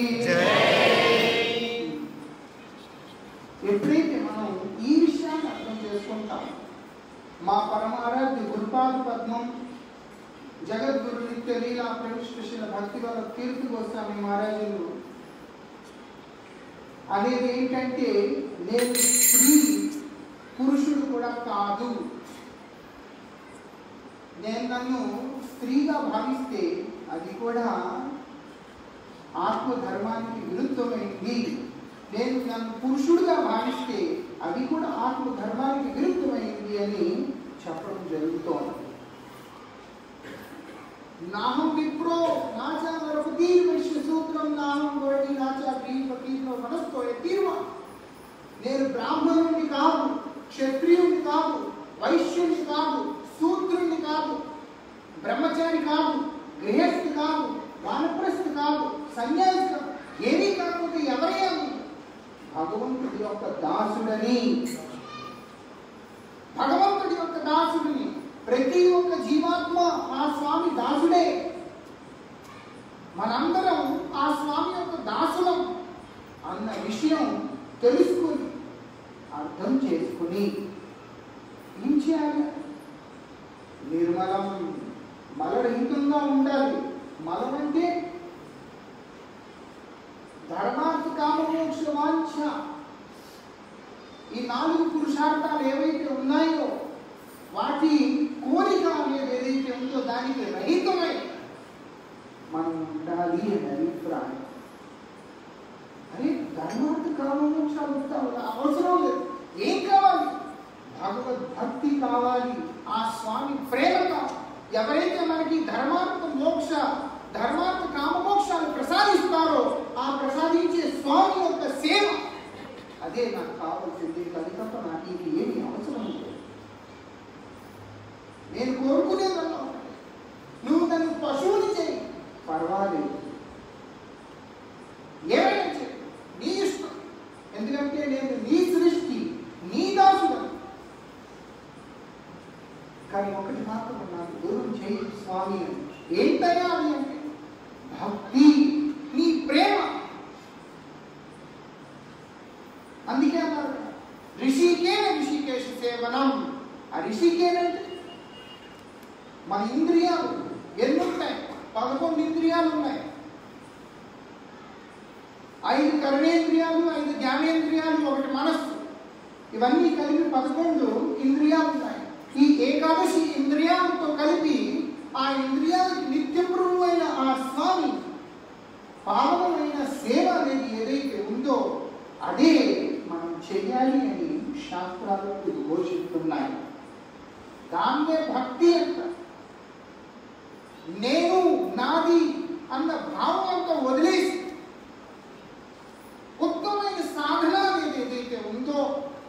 ఎప్పుడైతే మనం ఈ విషయాన్ని అర్థం చేసుకుంటాం మా పరమారాధ్య గురుపాద పద్మం జగద్గురు నిత్య లీలా ప్రవిష్కృష్ణ భక్తి వల్ల కీర్తి గోస్వామి మహారాజులు అనేది ఏంటంటే నేను స్త్రీ పురుషుడు కూడా కాదు నేను నన్ను స్త్రీగా భావిస్తే అది కూడా ఆత్మధర్మానికి విరుద్ధమైంది నేను నన్ను పురుషుడిగా భావిస్తే అది కూడా ఆత్మధర్మానికి విరుద్ధమైంది అని చెప్పడం జరుగుతోంది నాహం విప్రో నాచా నరపతి విష్ణు సూత్రం నాహం వరడి నాచా భీమ భీమ మనస్తో తీర్వ నేను బ్రాహ్మణుడిని కాదు క్షత్రియుడిని కాదు వైశ్యుడిని కాదు శూద్రుడిని కాదు బ్రహ్మచారి కాదు గృహస్థి కాదు వానప్రస్థి కాదు సన్యాసి కాదు ఏమీ కాకపోతే ఎవరే భగవంతుడి యొక్క దాసుడని భగవంతుడి యొక్క దాసుడిని ప్రతి ఒక్క జీవాత్మ ఆ స్వామి దాసుడే మనందరం ఆ స్వామి యొక్క దాసులం అన్న విషయం తెలుసుకుని అర్థం చేసుకుని ఏం చేయాలి నిర్మలం మలరహితంగా ఉండాలి మలం అంటే ధర్మార్థ కామమోక్ష వాంఛ ఈ నాలుగు పురుషార్థాలు ఏవైతే ఉన్నాయో వాటి కోరిక అనేది ఏదైతే ఉందో దానికి రహితమై మనం ఉండాలి అని అభిప్రాయం అరే ధర్మార్థ కామమోక్షాలు వస్తావు అవసరం లేదు ఏం కావాలి భగవద్ భక్తి కావాలి ఆ స్వామి ప్రేమ కావాలి ఎవరైతే మనకి ధర్మార్థ మోక్ష ధర్మార్థ కామమోక్షాలు ప్రసాదిస్తారో ఆ ప్రసాదించే స్వామి యొక్క సేవ అదే నాకు కావాల్సింది అది తప్ప నాకు ఇది ఏమి అవసరం లేదు నేను కోరుకునేదన్నా ఒకటే. నువ్వు నన్ను పశువుని చేయి పర్వాలేదు ఏమైనా చేయి నీ ఇష్టం ఎందుకంటే నేను నీ సృష్టి నీ దాసుడు కానీ ఒకటి మాత్రం నాకు దూరం చేయి స్వామి అని. ఏంటయ్యా అది అంటే భక్తి నీ ప్రేమ రిషికేనంటే మన ఇంద్రియాలు ఎన్ని ఉంటాయి పదకొండు ఇంద్రియాలు ఉన్నాయి ఐదు కర్మేంద్రియాలు ఐదు జ్ఞానేంద్రియాలు ఒకటి మనస్సు ఇవన్నీ కలిపి పదకొండు ఇంద్రియాలు ఉన్నాయి ఈ ఏకాదశి ఇంద్రియాలతో కలిపి ఆ ఇంద్రియాలకు నిత్యప్రభు అయిన ఆ స్వామి పావనమైన సేవ అనేది ఏదైతే ఉందో అదే మనం చేయాలి అని శాస్త్రాలు ఘోషిస్తున్నాయి దాన్నే భక్తి అంట నేను నాది అన్న భావం అంతా వదిలేసి ఉత్తమమైన సాధన అనేది ఏదైతే ఉందో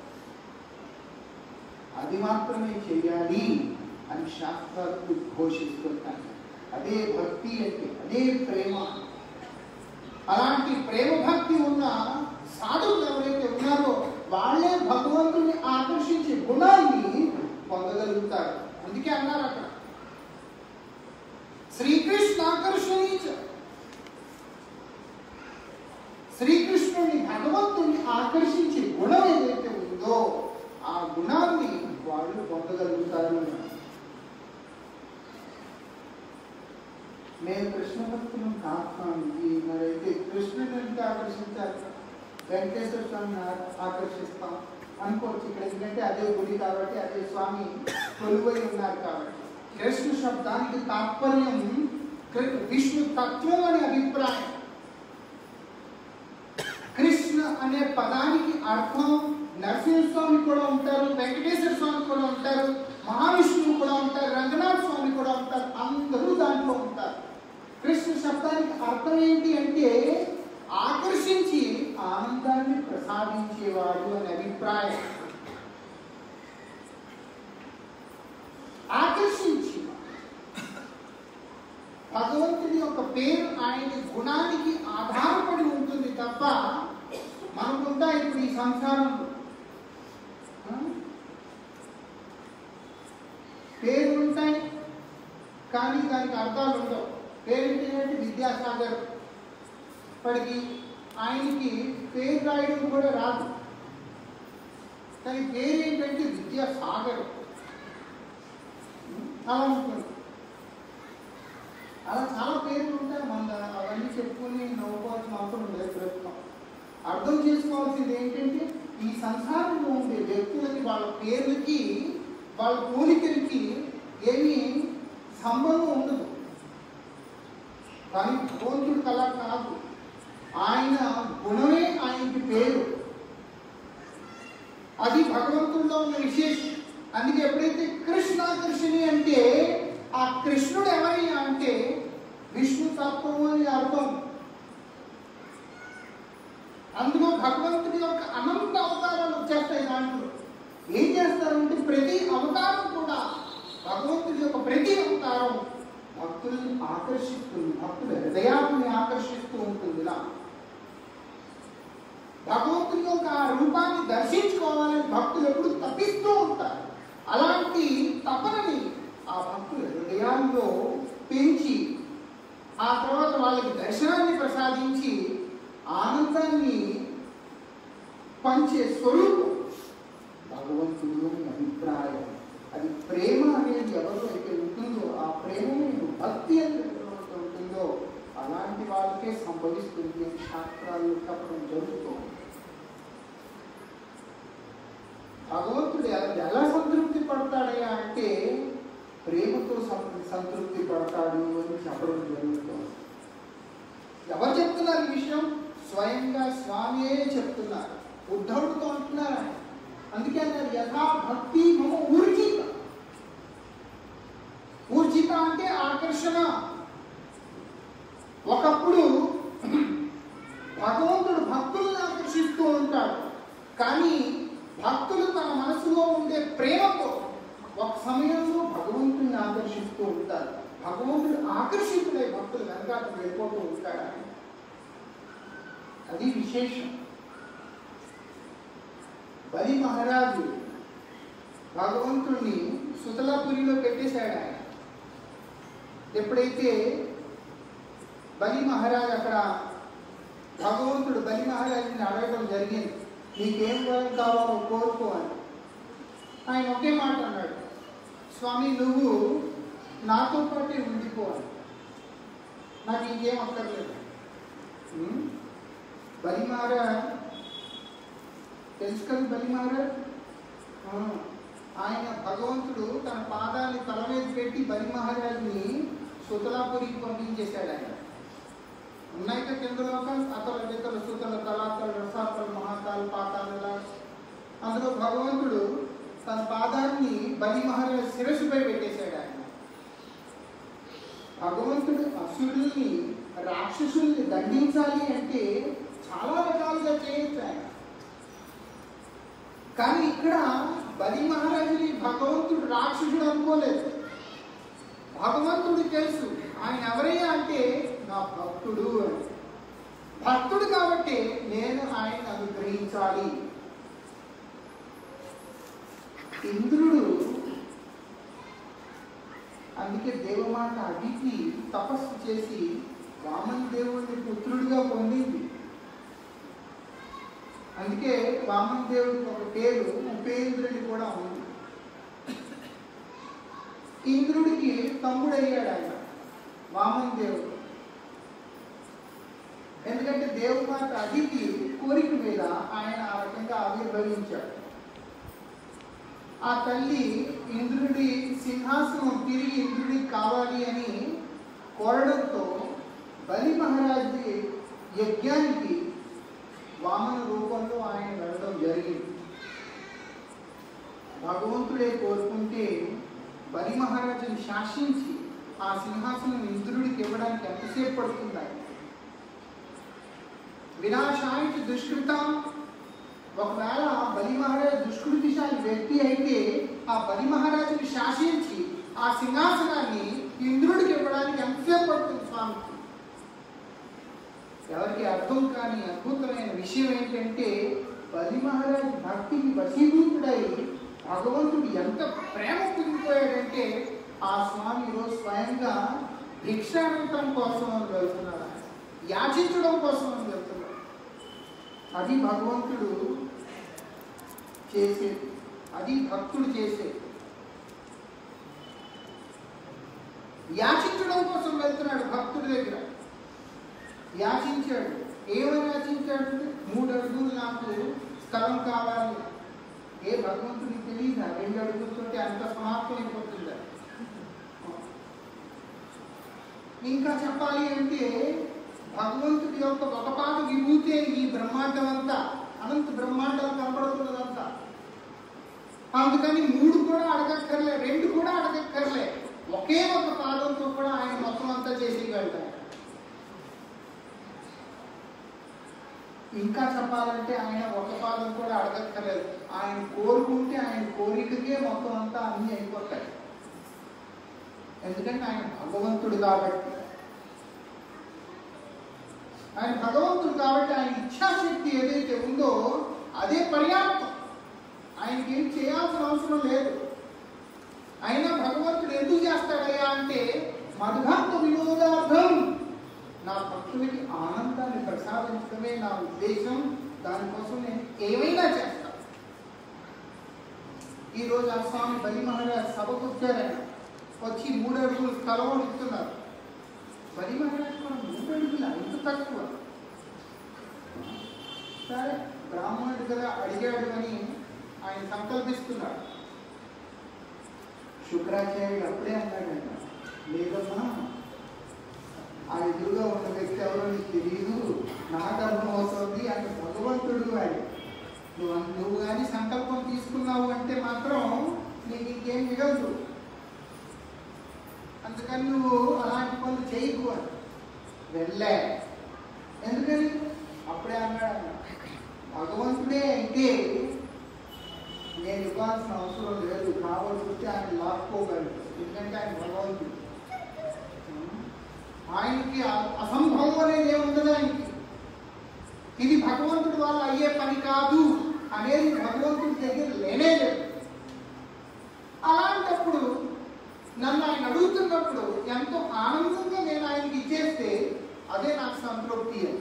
అది మాత్రమే చేయాలి అని శాస్త్రాలు ఘోషిస్తున్నాయి అదే భక్తి అంటే అదే ప్రేమ అలాంటి ప్రేమ భక్తి ఉన్న సాధువులు ఎవరైతే ఉన్నారో వాళ్ళే భగవంతుని ఆకర్షించే గుణాన్ని పొందగలుగుతారు అందుకే అన్నారు అక్కడ శ్రీకృష్ణ ఆకర్షణీచ శ్రీకృష్ణుని భగవంతుని ఆకర్షించే గుణం ఏదైతే ఉందో ఆ గుణాన్ని వాళ్ళు పొందగలుగుతారు అన్నారు. మేము కృష్ణ భక్తులం కాస్వామికి మరైతే కృష్ణుని ఎంత ఆకర్షించాలి వెంకటేశ్వర స్వామిని ఆ- ఆకర్షిస్తాం అనుకోవచ్చు ఇక్కడ ఎందుకంటే అదే గుడి కాబట్టి అదే స్వామి కొలువై ఉన్నారు కాబట్టి కృష్ణ శబ్దానికి తాత్పర్యం కృ- విష్ణు తత్వం అనే అభిప్రాయం కృష్ణ అనే పదానికి అర్థం నరసింహస్వామి కూడా ఉంటారు వెంకటేశ్వర స్వామి కూడా ఉంటారు మహావిష్ణువు కూడా ఉంటారు రంగనాథ స్వామి కూడా ఉంటారు అందరూ దాంట్లో ఉంటారు కృష్ణ శబ్దానికి అర్థం ఏంటి అంటే ఆకర్షించి ఆనందాన్ని ప్రసాదించేవాడు అనే అభిప్రాయం ఆకర్షించి భగవంతుడి యొక్క పేరు ఆయన గుణానికి ఆధారపడి ఉంటుంది తప్ప మనకుంటా ఇప్పుడు ఈ సంసారంలో ఆ? పేర్లు ఉంటాయి కానీ దానికి అర్థాలు ఉండవు పేరేంటి అంటే విద్యాసాగర్ ఇప్పటికి ఆయనకి పేరు రాయడం కూడా రాదు కానీ పేరు ఏంటంటే విద్యాసాగర్ అలా ఉంటుంది అలా చాలా పేర్లు ఉంటాయి మన అవన్నీ చెప్పుకొని నవ్వుకోవాల్సిన అవసరం లేదు ప్రస్తుతం అర్థం చేసుకోవాల్సింది ఏంటంటే ఈ సంసారంలో ఉండే వ్యక్తులకి వాళ్ళ పేర్లకి వాళ్ళ పోలికలకి ఏమీ సంబంధం ఉండదు కానీ భగవంతుడు కళ కాదు ఆయన గుణమే ఆయనకి పేరు అది భగవంతుడిలో ఉన్న విశేషం అందుకే ఎప్పుడైతే కృష్ణాకర్షణి అంటే ఆ కృష్ణుడు ఎవరి అంటే విష్ణు తత్వము అని అర్థం అందులో భగవంతుడి యొక్క అనంత అవతారాలు వచ్చేస్తాయి దాంట్లో ఏం చేస్తారంటే ప్రతి అవతారం కూడా భగవంతుడి యొక్క ప్రతి అవతారం భక్తుల్ని ఆకర్షిస్తుంది భక్తుల హృదయాన్ని ఆకర్షిస్తూ ఉంటుంది ఇలా భగవంతుని యొక్క ఆ రూపాన్ని దర్శించుకోవాలని భక్తులు ఎప్పుడు తప్పిస్తూ ఉంటారు అలాంటి తపనని ఆ భక్తుల హృదయాల్లో పెంచి ఆ తర్వాత వాళ్ళకి దర్శనాన్ని ప్రసాదించి ఆనందాన్ని పంచే స్వరూపం భగవంతుడు అని అభిప్రాయం అది ప్రేమ అనేది ఎవరు అయితే ఉంటుందో ఆ ప్రేమని భక్తి అనేది ఎవరితో ఉంటుందో అలాంటి వాళ్ళకే సంభవిస్తుంది అని శాస్త్రాలు చెప్పడం జరుగుతుంది భగవంతుడు ఎలా- ఎలా సంతృప్తి పడతాడయ్యా అంటే ప్రేమతో సం- సంతృప్తి పడతాడు అని చెప్పడం జరుగుతుంది ఎవరు చెప్తున్నారు ఈ విషయం స్వయంగా స్వామియే చెప్తున్నారు ఉద్ధవుడితో అంటున్నారు ఆయన. అందుకే అన్నారు యథా భక్తి మమ ఊర్జిత ఊర్జిత అంటే ఆకర్షణ ఒకప్పుడు భగవంతుడు భక్తులను ఆకర్షిస్తూ ఉంటాడు కానీ భక్తులు తన మనసులో ఉండే ప్రేమతో ఒక సమయంలో భగవంతుని ఆకర్షిస్తూ ఉంటారు భగవంతుడు ఆకర్షితులై భక్తులు వెనకాల వెళ్ళిపోతూ ఉంటాడు ఆయన. అది విశేషం బలి మహారాజు భగవంతుడిని సుతలాపురిలో పెట్టేశాడు ఆయన ఎప్పుడైతే బలి మహారాజ్ అక్కడ భగవంతుడు బలి మహారాజుని అడగడం జరిగింది నీకేం వరం కావాలో కోరుకో అని ఆయన ఒకే మాట అన్నాడు స్వామి నువ్వు నాతో పాటే ఉండిపోవాలి నాకు ఇంకేం అక్కర్లేదు ఉం? బలిమార తెలుసు కదా బలిమార ఆ, ఆయన భగవంతుడు తన పాదాన్ని తల మీద పెట్టి బలి మహారాజుని సుతలాపురికి పంపించేశాడు ఆయన ఉన్నాయి కదా కింద లోకాలు అతల వితల సుతల తలాతలు రసాతలు మహాతాలు పాతాలు ఇలా అందులో భగవంతుడు తన పాదాన్ని బలి మహారాజు శిరస్సుపై పెట్టేశాడు ఆయన భగవంతుడు అసురుల్ని రాక్షసుల్ని దండించాలి అంటే చాలా రకాలుగా చేయొచ్చు ఆయన కానీ ఇక్కడ బలి మహారాజుని భగవంతుడు రాక్షసుడు అనుకోలేదు భగవంతుడు తెలుసు ఆయన ఎవరయ్యా అంటే నా భక్తుడు అని భక్తుడు కాబట్టి నేను ఆయన అనుగ్రహించాలి ఇంద్రుడు అందుకే దేవమాత అదితి తపస్సు చేసి వామన దేవుడిని పుత్రుడిగా పొందింది అందుకే వామన దేవుడికి ఒక పేరు ఉపేంద్రుడి కూడా ఉంది ఇంద్రుడికి తమ్ముడయ్యాడు ఆయన వామన దేవుడు ఎందుకంటే దేవమాత అదితి కోరిక మీద ఆయన ఆ రకంగా ఆవిర్భవించాడు ఆ తల్లి ఇంద్రుడి సింహాసనం తిరిగి ఇంద్రుడికి కావాలి అని కోరడంతో బలి మహారాజు యజ్ఞానికి వామన రూపంలో ఆయన వెళ్ళడం జరిగింది భగవంతుడే కోరుకుంటే బలి మహారాజుని శాసించి ఆ సింహాసనం ఇంద్రుడికి ఇవ్వడానికి ఎంతసేపు పడుతుంది ఆయన వినాశానికి దుష్కృతం ఒకవేళ బలి మహారాజు దుష్కృతిశాలి వ్యక్తి అయితే ఆ బలి మహారాజుని శాసించి ఆ సింహాసనాన్ని ఇంద్రుడికి ఇవ్వడానికి ఎంతసేపు పడుతుంది స్వామికి ఎవరికి అర్థం కాని అద్భుతమైన విషయం ఏంటంటే బలి మహారాజు భక్తికి వశీభూతుడై భగవంతుడు ఎంత ప్రేమ పొందిపోయాడంటే ఆ స్వామి ఈరోజు స్వయంగా భిక్షానంతరం కోసం అని వెళ్తున్నాడు యాచించడం కోసం అని వెళ్తున్నాడు అది భగవంతుడు చేసేది అది భక్తుడు చేసేది యాచించడం కోసం వెళ్తున్నాడు భక్తుడి దగ్గర యాచించాడు ఏమని యాచించాడు మూడు అడుగులు నాకు స్థలం కావాలి ఏ భగవంతుడికి తెలియదా రెండు అడుగులతోటి అంత సమాప్తం అయిపోతుందా ఇంకా చెప్పాలి అంటే భగవంతుడి యొక్క ఒక పాట విభూతే ఈ బ్రహ్మాండం అంతా అనంత బ్రహ్మాండం కనపడుతున్నదంతా అందుకని మూడు కూడా అడగక్కర్లే రెండు కూడా అడగక్కర్లే ఒకే ఒక పాదంతో కూడా ఆయన మొత్తం అంతా చేసి వెళ్తాడు ఇంకా చెప్పాలంటే ఆయన ఒక పాదం కూడా అడగక్కర్లేదు ఆయన కోరుకుంటే ఆయన కోరికకే మొత్తం అంతా అన్నీ అయిపోతాయి ఎందుకంటే ఆయన భగవంతుడు కాబట్టి ఆయన భగవంతుడు కాబట్టి ఆయన ఇచ్ఛాశక్తి ఏదైతే ఉందో అదే పర్యాప్తం ఆయనకి ఏం చేయాల్సిన అవసరం లేదు అయినా భగవంతుడు ఎందుకు చేస్తాడయ్యా అంటే మధుభక్త వినోదార్థం నా భక్తులకి ఆనందాన్ని ప్రసాదించడమే నా ఉద్దేశం దానికోసం నేను ఏమైనా చేస్తాను ఈరోజు ఆ స్వామి బలి మహారాజ్ సభకు వచ్చారని వచ్చి మూడు అడుగులు స్థలం ఇస్తున్నారు బలి మహారాజ్ కూడా మూడు అడుగులు ఇంత తక్కువ సరే బ్రాహ్మణుడు కదా అడిగాడు అని ఆయన సంకల్పిస్తున్నాడు శుక్రాచార్యుడు అప్పుడే అన్నాడంట లేదమ్మా ఆ ఎదురుగా ఉన్న వ్యక్తి ఎవరో నీకు తెలియదు నాకు అర్థం అవుతుంది అంటే భగవంతుడు అని నువ్వు నువ్వు కానీ సంకల్పం తీసుకున్నావు అంటే మాత్రం నీకు ఇంకేం మిగలదు అందుకని నువ్వు అలాంటి పనులు చేయకు అని వెళ్ళే ఎందుకని అప్పుడే అన్నాడు అన్న భగవంతుడే అయితే నేను ఇవ్వాల్సిన అవసరం లేదు కావాల్సి వస్తే ఆయన లాక్కోగలడు ఎందుకంటే ఆయన భగవంతుడు ఆయనకి అ- అసంభవం అనేది ఏముండదు ఆయనకి ఇది భగవంతుడి వల్ల అయ్యే పని కాదు అనేది భగవంతుడి దగ్గర లేనే లేదు అలాంటప్పుడు నన్ను ఆయన అడుగుతున్నప్పుడు ఎంతో ఆనందంగా నేను ఆయనకి ఇచ్చేస్తే అదే నాకు సంతృప్తి అని.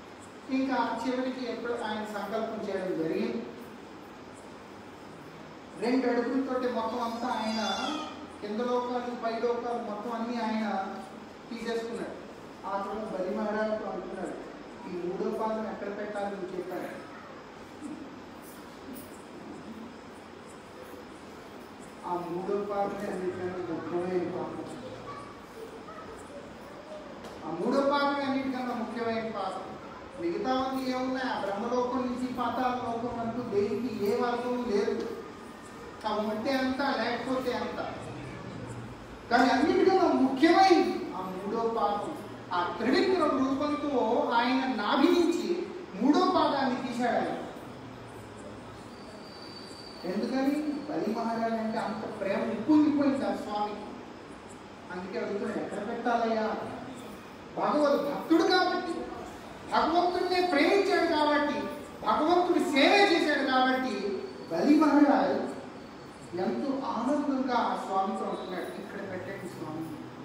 ఇంకా చివరికి ఎప్పుడు ఆయన సంకల్పం చేయడం జరిగింది రెండు అడుగులతోటి మొత్తం అంతా ఆయన కింద లోకాలు పై లోకాలు మొత్తం అన్నీ ఆయన తీసేసుకున్నాడు ఆ తర్వాత బలి మహారాజుతో అంటున్నాడు ఈ మూడో పాదం ఎక్కడ పెట్టాలి నువ్వు చెప్పాడు ఆ మూడో పాదమే అన్నిటికన్నా ముఖ్యమైన పాదం ఆ మూడో పాదమే అన్నిటికన్నా ముఖ్యమైన పాదం మిగతావన్నీ ఏమున్నాయి ఆ బ్రహ్మలోకం నుంచి పాతాల లోకం అంటూ దేనికి ఏ వర్గం లేదు అవి ఉంటే అంత లేకపోతే అంత కానీ అన్నిటికన్నా ముఖ్యమైనది ఆ మూడో పాదం ఆ త్రివిక్రమ రూపంతో ఆయన నాభి నుంచి మూడో పాదాన్ని తీశాడు ఆయన ఎందుకని బలి మహారాజు అంటే అంత ప్రేమ ఉప్పొంగిపోయింది ఆ స్వామికి అందుకే అడుగుతున్నాడు ఎక్కడ పెట్టాలయ్యా భగవద్ భక్తుడు కాబట్టి భగవంతుడినే ప్రేమించాడు కాబట్టి భగవంతుడి సేవ చేశాడు కాబట్టి బలి మహారాజ్ ఎంతో ఆనందంగా ఆ స్వామితో ఉంటున్నాడు ఇక్కడ పెట్టండి స్వామి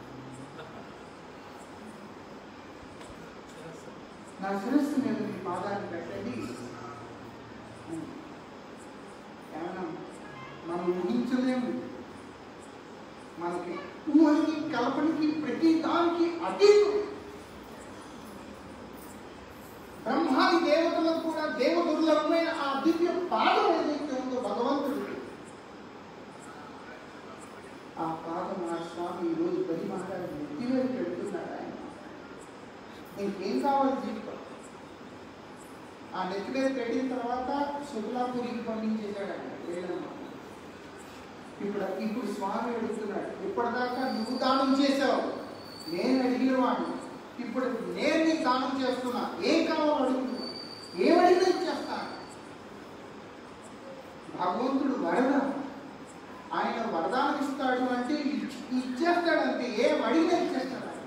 నా శిరస్సు మీద మీ పాదాన్ని పెట్టండి ఏమన్నా మనం ఊహించలేము మనకి ఊహకి కల్పనకి ప్రతి దానికి అతీతం బ్రహ్మాది దేవతలకు కూడా దేవదుర్లభమైన ఆ దివ్య పాదం ఏదైతే ఉందో భగవంతుడికి ఆ పాదం ఆ స్వామి ఈరోజు బలి మహారాజు నెత్తివేలు పెడుతున్నాడు ఆయన నీకేం కావాలి జీవితం ఆ నెత్తి మీద పెట్టిన తర్వాత శుక్లాపురికి పంపించేశాడు ఆయన వేలమ్మ ఇప్పుడు ఇప్పుడు స్వామి అడుగుతున్నాడు ఇప్పటిదాకా నువ్వు దానం చేసావు నేను అడిగిన వాడిని ఇప్పుడు నేను నీకు దానం చేస్తున్నా ఏం కావాలో అడుగుతున్నా ఏమడిగినా ఇచ్చేస్తాను భగవంతుడు వరద ఆయన వరదానం ఇస్తాడు అంటే ఇచ్- ఇచ్చేస్తాడు అంతే ఏం అడిగినా ఇచ్చేస్తాడు ఆయన.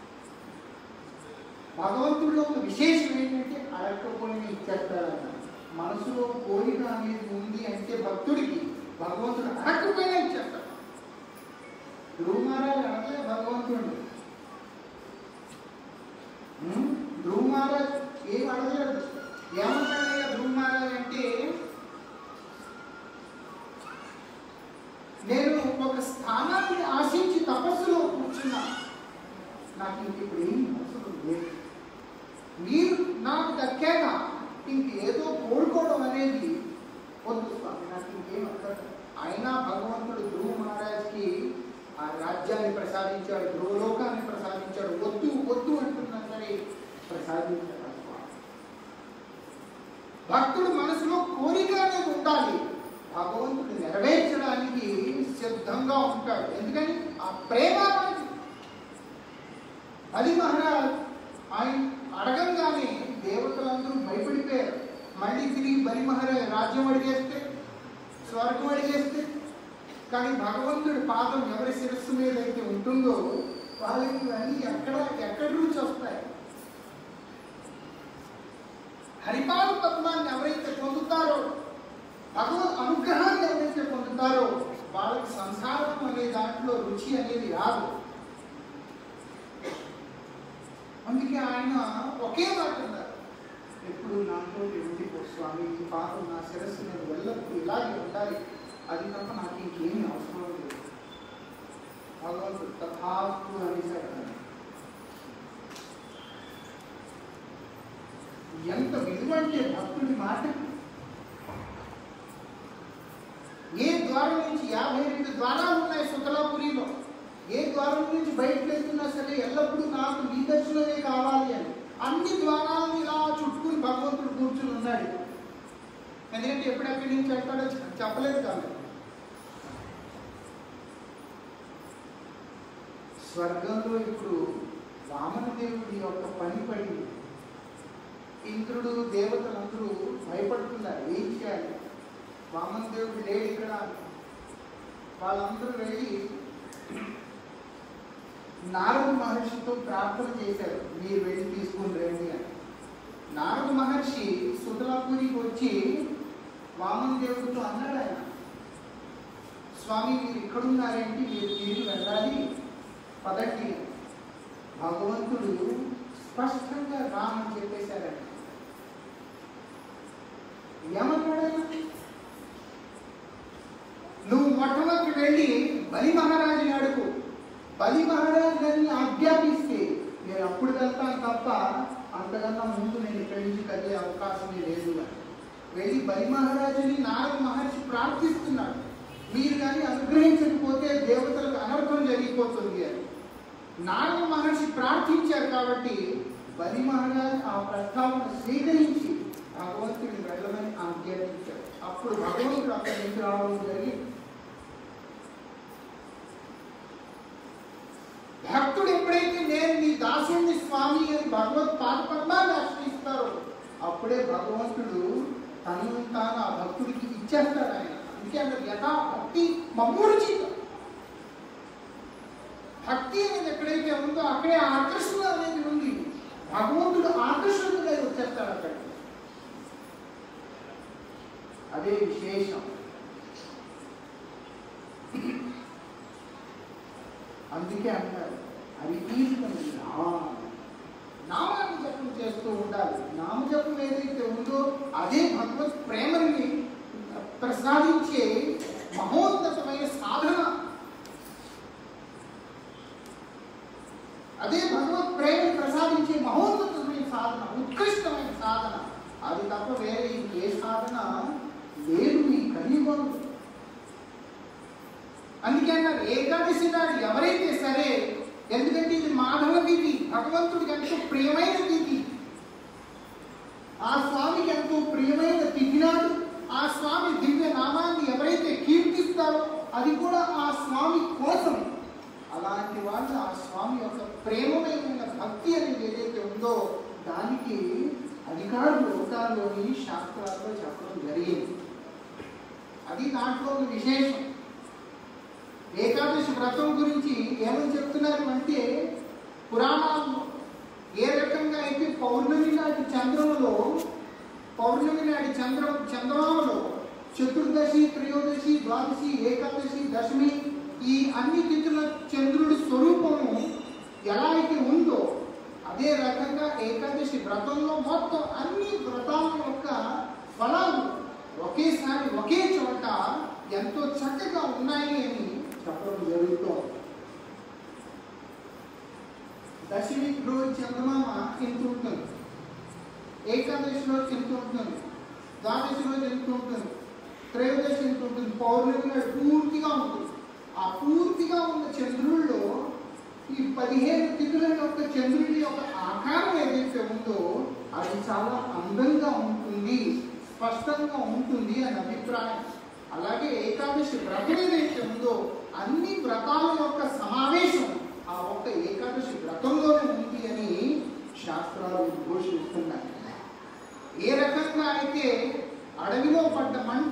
భగవంతుడిలో ఒక విశేషం ఏంటంటే అడగకపోయినా ఇచ్చేస్తాడు అన్న మనసులో కోరిక అనేది ఉంది అంటే భక్తుడికి భగవంతుడు అడగకపోయినా ఇచ్చేస్తాడు ధ్రువ మహారాజు అడగలే భగవంతుడు ఉమ్, ధ్రువ మహారాజ్ ఏం అడగలేదు ఏమంటాడయ్యా ధ్రువ మహారాజ్ అంటే నేను ఒక స్థానాన్ని ఆశించి తపస్సులో కూర్చున్నా నాకు ఇంక ఇప్పుడు ఏం అవసరం లేదు మీరు నాకు దక్కాక ఇంకేదో కోరుకోవడం అనేది వద్దు స్వామి నాకు ఇంకేం అక్కర్లేదు అయినా భగవంతుడు ధ్రువ మహారాజ్కి ఆ రాజ్యాన్ని ప్రసాదించాడు ధ్రువలోకాన్ని ప్రసాదించాడు వద్దు వద్దు అంటున్నా సరే ప్రసాదించాడు ఆ స్వామి భక్తుడు మనసులో కోరిక అనేది ఉండాలి భగవంతుడు నెరవేర్చడానికి సిద్ధంగా ఉంటాడు ఎందుకని ఆ ప్రేమ అనేది బలి మహారాజ్ ఆయన అడగంగానే దేవతలందరూ భయపడిపోయారు మళ్ళీ తిరిగి బలి మహారాజ్ రాజ్యం అడిగేస్తే స్వర్గం అడిగేస్తే కానీ భగవంతుడి పాదం ఎవరి శిరస్సు మీద అయితే ఉంటుందో వాళ్ళకి ఇవన్నీ ఎక్కడ ఎక్కడి నుంచి వస్తాయి హరిపాద పద్మాన్ని ఎవరైతే పొందుతారో భగవద్ అనుగ్రహాన్ని ఎవరైతే పొందుతారో వాళ్ళకి సంసారం అనే దాంట్లో రుచి అనేది రాదు అందుకే ఆయన ఒకే మాట అన్నారు ఎప్పుడు నాతో ఉండిపో స్వామి ఈ పాపం నా శిరస్సు మీద వెళ్ళప్పుడు ఇలాగే ఉండాలి అది తప్ప నాకు ఇంకేమీ అవసరం లేదు భగవంతుడు తథాస్తు అనేసాడు ఆయన. ఎంత విలువ అంటే భక్తుడి మాటకి ఏ ద్వారం నుంచి యాభై రెండు ద్వారాలు ఉన్నాయి సుతలాపురిలో ఏ ద్వారం నుంచి బయటకు వెళ్తున్నా సరే ఎల్లప్పుడూ నాకు నీ దర్శనమే కావాలి అని అన్ని ద్వారాలను ఇలా చుట్టుకుని భగవంతుడు కూర్చుని ఉన్నాడు ఎందుకంటే ఎప్పుడెక్కడి నుంచి వెళ్తాడో చె- చెప్పలేదు కాదు స్వర్గంలో ఇప్పుడు వామనదేవుడి యొక్క పని పడింది ఇంద్రుడు దేవతలందరూ భయపడుతున్నారు ఏం చేయాలి వామన దేవుడు లేడు ఇక్కడ వాళ్ళందరూ వెళ్ళి నారద మహర్షితో ప్రార్థన చేశారు మీరు వెళ్ళి తీసుకుని రండి అని నారద మహర్షి సుతలాపురికి వచ్చి వామన దేవుడితో అన్నాడు ఆయన స్వామి మీరు ఇక్కడున్నారేంటి మీరు తిరిగి వెళ్ళాలి పదండి అని. భగవంతుడు స్పష్టంగా రామని చెప్పేశారండి ఏమన్నాడు ఆయన మొట్టమొదటి వెళ్ళి బలి మహారాజుని అడుగు బలి మహారాజు గారిని ఆజ్ఞాపిస్తే నేను అప్పుడు వెళ్తాను తప్ప అంతకన్నా ముందు నేను ఇక్కడి నుంచి కదిలే అవకాశమే లేదు అని వెళ్ళి బలి మహారాజుని నారద మహర్షి ప్రార్థిస్తున్నాడు మీరు కానీ అనుగ్రహించకపోతే దేవతలకు అనర్థం జరిగిపోతుంది అని నారద మహర్షి ప్రార్థించారు కాబట్టి బలి మహారాజ్ ఆ ప్రస్తావన స్వీకరించి భగవంతుడిని వెళ్ళమని ఆజ్ఞాపించారు అప్పుడు భగవంతుడు అక్కడి నుంచి రావడం జరిగింది భక్తుడు ఎప్పుడైతే నేను నీ దాసుని స్వామి అని భగవత్ పాదపద్మాన్ని ఆశ్రయిస్తారో అప్పుడే భగవంతుడు తనను తాను ఆ భక్తుడికి ఇచ్చేస్తాడు ఆయన అందుకే అక్కడ యథా భక్తి మమ్మూర్చి భక్తి అనేది ఎక్కడైతే ఉందో అక్కడే ఆకర్షణ అనేది ఉంది భగవంతుడు ఆకర్షణుడై వచ్చేస్తాడు అక్కడ అదే విశేషం అందుకే అంటారు అది తీసుకుని నామాన్ని జపం చేస్తూ ఉండాలి నామజపం ఏదైతే ఉందో అదే భగవత్ ప్రేమని ప్రసాదించే మహోన్నతమైన సాధన అదే భగవత్ ప్రేమని ప్రసాదించే మహోన్నతమైన సాధన ఉత్కృష్టమైన సాధన అది తప్ప వేరే ఇంకే సాధన లేదు ఈ కలియుగంలో అందుకే అన్నారు ఏకాదశి నాడు ఎవరైతే సరే ఎందుకంటే ఇది మాధవ తిథి భగవంతుడికి ఎంతో ప్రియమైన తిథి ఆ స్వామికి ఎంతో ప్రియమైన తిథి నాడు ఆ స్వామి దివ్య నామాన్ని ఎవరైతే కీర్తిస్తారో అది కూడా ఆ స్వామి కోసం అలాంటి వాళ్ళు ఆ స్వామి యొక్క ప్రేమమైన భక్తి అనేది ఏదైతే ఉందో దానికి అధికారులు లోకాల్లోని శాస్త్రాల్లో చెప్పడం జరిగింది అది దాంట్లో ఒక విశేషం ఏకాదశి వ్రతం గురించి ఏమని చెప్తున్నారు అంటే పురాణాల్లో ఏ రకంగా అయితే పౌర్ణమి నాటి చంద్రములో పౌర్ణమి నాటి చంద్రం చంద్రమామలో చతుర్దశి త్రయోదశి ద్వాదశి ఏకాదశి దశమి ఈ అన్ని తిథుల చంద్రుడి స్వరూపము ఎలా అయితే ఉందో అదే రకంగా ఏకాదశి వ్రతంలో మొత్తం అన్ని వ్రతాల యొక్క ఫలాలు ఒకేసారి ఒకే చోట ఎంతో చక్కగా ఉన్నాయి అని చెప్పడం జరుగుతోంది దశమి రోజు చంద్రమామ ఎంత ఉంటుంది ఏకాదశి రోజు ఎంత ఉంటుంది ద్వాదశి రోజు ఎంత ఉంటుంది త్రయోదశి ఎంత ఉంటుంది పౌర్ణమి నాడు పూర్తిగా ఉంటుంది ఆ పూర్తిగా ఉన్న చంద్రుల్లో ఈ పదిహేను తిథుల యొక్క చంద్రుడి యొక్క ఆకారం ఏదైతే ఉందో అది చాలా అందంగా ఉంటుంది స్పష్టంగా ఉంటుంది అని అభిప్రాయం అలాగే ఏకాదశి వ్రతం ఏదైతే ఉందో అన్ని వ్రతాల యొక్క సమావేశం ఆ ఒక్క ఏకాదశి వ్రతంలోనే ఉంది అని శాస్త్రాలు ఘోషిస్తున్నాయి ఏ రకంగా అయితే అడవిలో పడ్డ మంట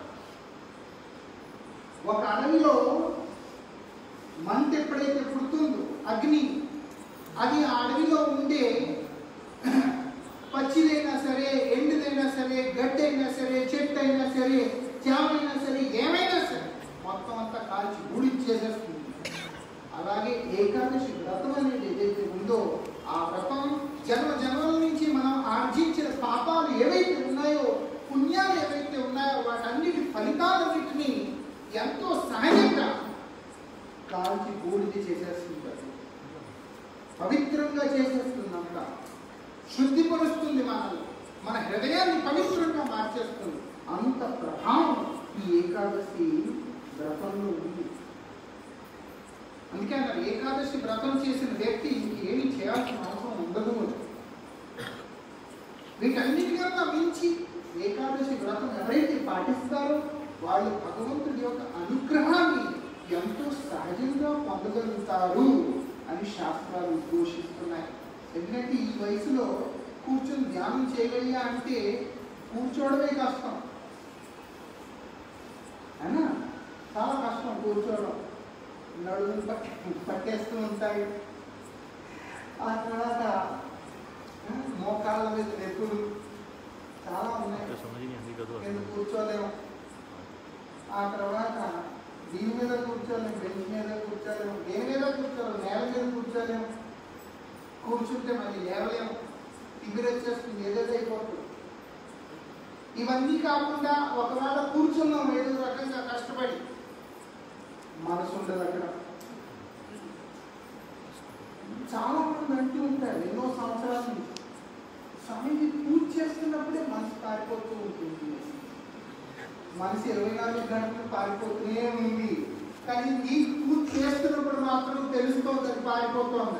ఒక అడవిలో మంట ఎప్పుడైతే పుడుతుందో అగ్ని అది ఆ అడవిలో ఉండే పచ్చిదైనా సరే ఎండుదైనా సరే గడ్డైనా సరే చెట్టు అయినా సరే చేమైనా సరే ఏమైనా సరే మొత్తం అంతా కాల్చి గుడిచ్చేసేస్తుంది అలాగే ఏకాదశి వ్రతం అనేది ఏదైతే ఉందో ఆ వ్రతం జన్మ జన్మల నుంచి మనం ఆర్జించిన పాపాలు ఏవైతే ఉన్నాయో పుణ్యాలు ఏవైతే ఉన్నాయో వాటన్నిటి ఫలితాలన్నిటినీ ఎంతో సహజంగా కాల్చి బూడిది చేసేస్తుంది పవిత్రంగా చేసేస్తుంది అంతా శుద్ధిపరుస్తుంది మనల్ని మన హృదయాన్ని పవిత్రంగా మార్చేస్తుంది అంత ప్రభావం ఈ ఏకాదశి వ్రతంలో ఉంది అందుకే అన్నారు ఏకాదశి వ్రతం చేసిన వ్యక్తి ఇంకేమి చేయాల్సిన అవసరం ఉండదు వీటన్నిటికన్నా మించి ఏకాదశి వ్రతం ఎవరైతే పాటిస్తారో వాళ్ళు భగవంతుడి యొక్క అనుగ్రహాన్ని ఎంతో సహజంగా పొందగలుగుతారు అని శాస్త్రాలు ఘోషిస్తున్నాయి ఎందుకంటే ఈ వయసులో కూర్చొని ధ్యానం చేయగలిగా అంటే కూర్చోవడమే కష్టం అయినా చాలా కష్టం కూర్చోవడం నడుము పట్- పట్టేస్తూ ఉంటాయి ఆ తర్వాత ఆ, మోకాళ్ళ మీద నెప్పులు చాలా ఉన్నాయి तो समझ ही नहीं आती कदू కింద కూర్చోలేము ఆ తర్వాత దీని మీద కూర్చోలేము బెంచ్ మీద కూర్చోలేము దేని మీద కూర్చోలేము నేల మీద కూర్చోలేము కూర్చుంటే మళ్ళీ లేవలేము తిమ్మిరి వచ్చేస్తుంది ఏదేదో అయిపోతుంది ఇవన్నీ కాకుండా ఒకవేళ కూర్చున్నాం ఏదో రకంగా కష్టపడి మనసు ఉండదు అక్కడ చాలా మంది అంటూ ఉంటారు ఎన్నో సంవత్సరాల నుంచి స్వామీజీ పూజ చేస్తున్నప్పుడే మనసు పారిపోతూ ఉంటుంది మనసు ఇరవై నాలుగు గంటలు పారిపోతూనే ఉంది కానీ ఈ పూజ చేస్తున్నప్పుడు మాత్రం తెలుస్తోంది అది పారిపోతోంది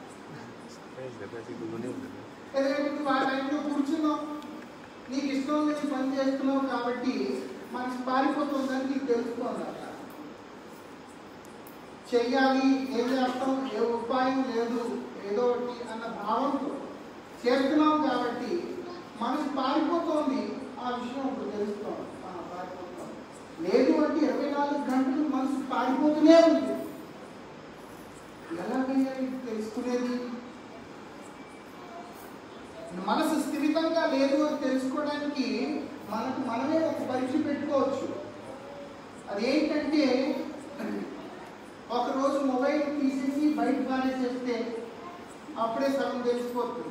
ఎందుకంటే నువ్వు ఆ టైంలో కూర్చున్నావు నీకు ఇష్టం లేని పని చేస్తున్నావు కాబట్టి మనసు పారిపోతుందని నీకు తెలుస్తోంది అక్కడ చెయ్యాలి ఏం చేస్తాం ఏ ఉపాయం లేదు ఏదో ఒకటి అన్న భావంతో చేస్తున్నాం కాబట్టి మనసు పారిపోతోంది ఆ విషయం ఇప్పుడు తెలుస్తోంది ఆ, పారిపోతోంది లేదు అంటే ఇరవై నాలుగు గంటలు మనసు పారిపోతూనే ఉంది ఎలాగైనా ఇది తెలుసుకునేది మనసు స్థిమితంగా లేదు అని తెలుసుకోవడానికి మనకు మనమే ఒక పరీక్ష పెట్టుకోవచ్చు అదేంటంటే ఒకరోజు మొబైల్ తీసేసి బయట పారేసేస్తే అప్పుడే సగం తెలిసిపోతుంది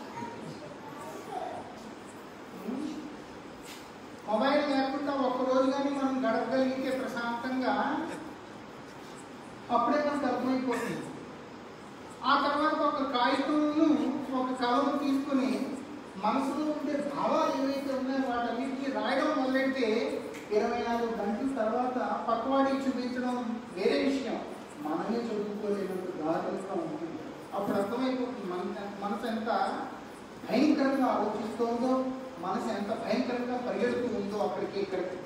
మొబైల్ లేకుండా ఒక్కరోజు కానీ మనం గడపగలిగితే ప్రశాంతంగా అప్పుడే మనకు అర్థమైపోతుంది ఆ తర్వాత ఒక కాగితంను ఒక కలము తీసుకుని మనసులో ఉండే భావాలు ఏవైతే ఉన్నాయో వాటన్నిటికీ రాయడం మొదలైతే ఇరవై నాలుగు గంటల తర్వాత పక్కవాడికి చూపించడం వేరే విషయం మనమే చదువుకోలేనంత దారుణంగా ఉంటుంది అప్పుడు అర్థమైపోతుంది మన మనసు ఎంత భయంకరంగా ఆలోచిస్తోందో మనసు ఎంత భయంకరంగా పరిగెడుతూ ఉందో అక్కడికి ఇక్కడికి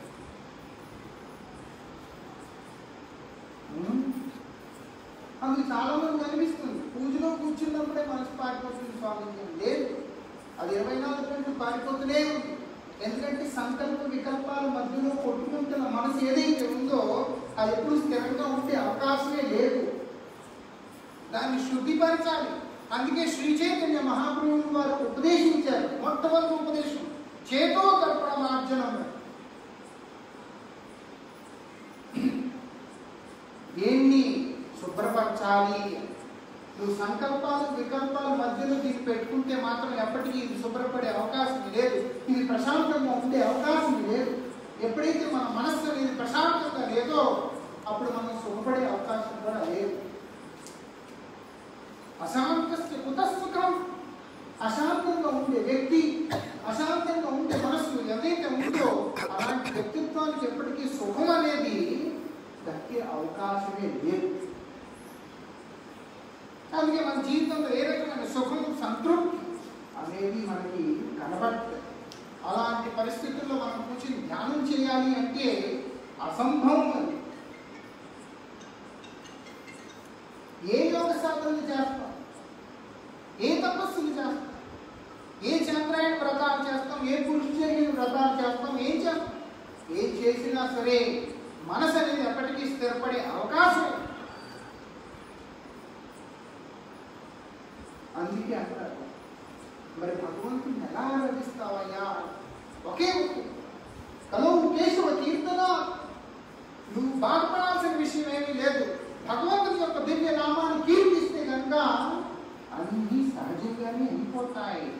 ఉమ్. అందుకు చాలా మంది అనిపిస్తుంది పూజలో కూర్చున్నప్పుడే మనసు పారిపోతుంది స్వామి లేదు అది ఇరవై నాలుగు గంటలు పారిపోతూనే ఉంది ఎందుకంటే సంకల్ప వికల్పాల మధ్యలో కొట్టుకుంటున్న మనసు ఏదైతే ఉందో అది ఎప్పుడు స్థిరంగా ఉండే అవకాశమే లేదు దాన్ని శుద్ధిపరచాలి అందుకే శ్రీ చైతన్య మహాప్రభువు వారు ఉపదేశించారు మొట్టమొదటి ఉపదేశం చేతో దర్పణ మార్జనం దేన్ని శుభ్రపరచాలి నువ్వు సంకల్పాలు వికల్పాల మధ్యలో దీన్ని పెట్టుకుంటే మాత్రం ఎప్పటికీ ఇది శుభ్రపడే అవకాశం లేదు ఇది ప్రశాంతంగా ఉండే అవకాశం లేదు ఎప్పుడైతే మన మనస్సు అనేది ప్రశాంతంగా లేదో అప్పుడు మనం శుభపడే అవకాశం కూడా లేదు అశాంతస్య కుతసుఖం అశాంతంగా ఉండే వ్యక్తి అశాంతంగా ఉండే మనస్సు ఏదైతే ఉందో అలాంటి వ్యక్తిత్వానికి ఎప్పటికీ సుఖం అనేది దక్కే అవకాశమే లేదు అందుకే మన జీవితంలో ఏ రకమైన సుఖం సంతృప్తి అనేది మనకి కనబడుతుంది అలాంటి పరిస్థితుల్లో మనం కూర్చొని ధ్యానం చేయాలి అంటే అసంభవం అది ఏ యోగ సాధనలు చేస్తాం ఏ తపస్సులు చేస్తాం ఏ చంద్రాయణ వ్రతాలు చేస్తాం ఏ పురుషుని వ్రతాలు చేస్తాం ఏం చేస్తాం ఏం చేసినా సరే మనసు అనేది ఎప్పటికీ స్థిరపడే అవకాశం లేదు. అందుకే అంటారు మరి భగవంతుని ఎలా ఆరాధిస్తావయ్యా ఒకే ఒకే కలవు కేశవ కీర్తన నువ్వు బాధపడాల్సిన విషయం ఏమీ లేదు భగవంతుని యొక్క దివ్య నామాన్ని కీర్తిస్తే కనుక అన్నీ సహజంగానే అయిపోతాయి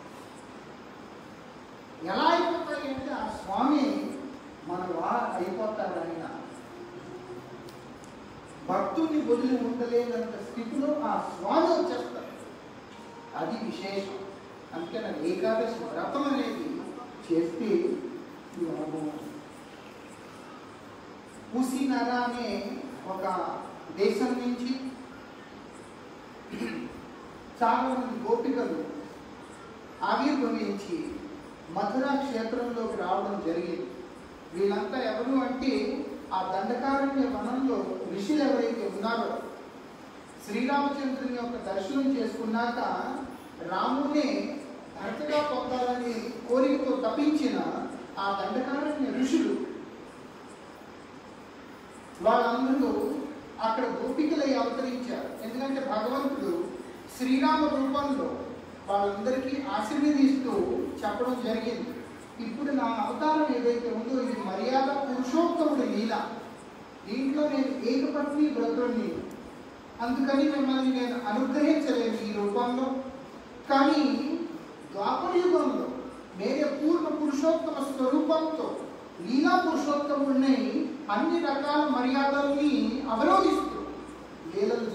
ఎలా అయిపోతాయి అంటే ఆ స్వామి మన వా అయిపోతారు ఆయన భక్తుని వదిలి ఉండలేనంత స్థితిలో ఆ స్వామి వచ్చేస్తారు అది విశేషం అందుకని ఏకాదశి వ్రతం అనేది చేస్తే యోగం పూసినరా అనే ఒక దేశం నుంచి చాలా మంది గోపికలు ఆవిర్భవించి మధురా క్షేత్రంలోకి రావడం జరిగింది వీళ్ళంతా ఎవరు అంటే ఆ దండకారణ్య వనంలో ఋషులు ఎవరైతే ఉన్నారో శ్రీరామచంద్రుని యొక్క దర్శనం చేసుకున్నాక రామునే భర్తగా పొందాలని కోరికతో తప్పించిన ఆ దండకారణ్య ఋషులు వాళ్ళందరూ అక్కడ గోపికలై అవతరించారు ఎందుకంటే భగవంతుడు శ్రీరామ రూపంలో వాళ్ళందరికీ ఆశీర్వదిస్తూ చెప్పడం జరిగింది ఇప్పుడు నా అవతారం ఏదైతే ఉందో ఇది మర్యాద పురుషోత్తముడి లీల దీంట్లో నేను ఏకపత్ని వ్రతుడిని అందుకని మిమ్మల్ని నేను అనుగ్రహించలేను ఈ రూపంలో కానీ ద్వాపర యుగంలో నేనే పూర్ణ పురుషోత్తమ స్వరూపంతో లీలా పురుషోత్తముడిని అన్ని రకాల మర్యాదల్ని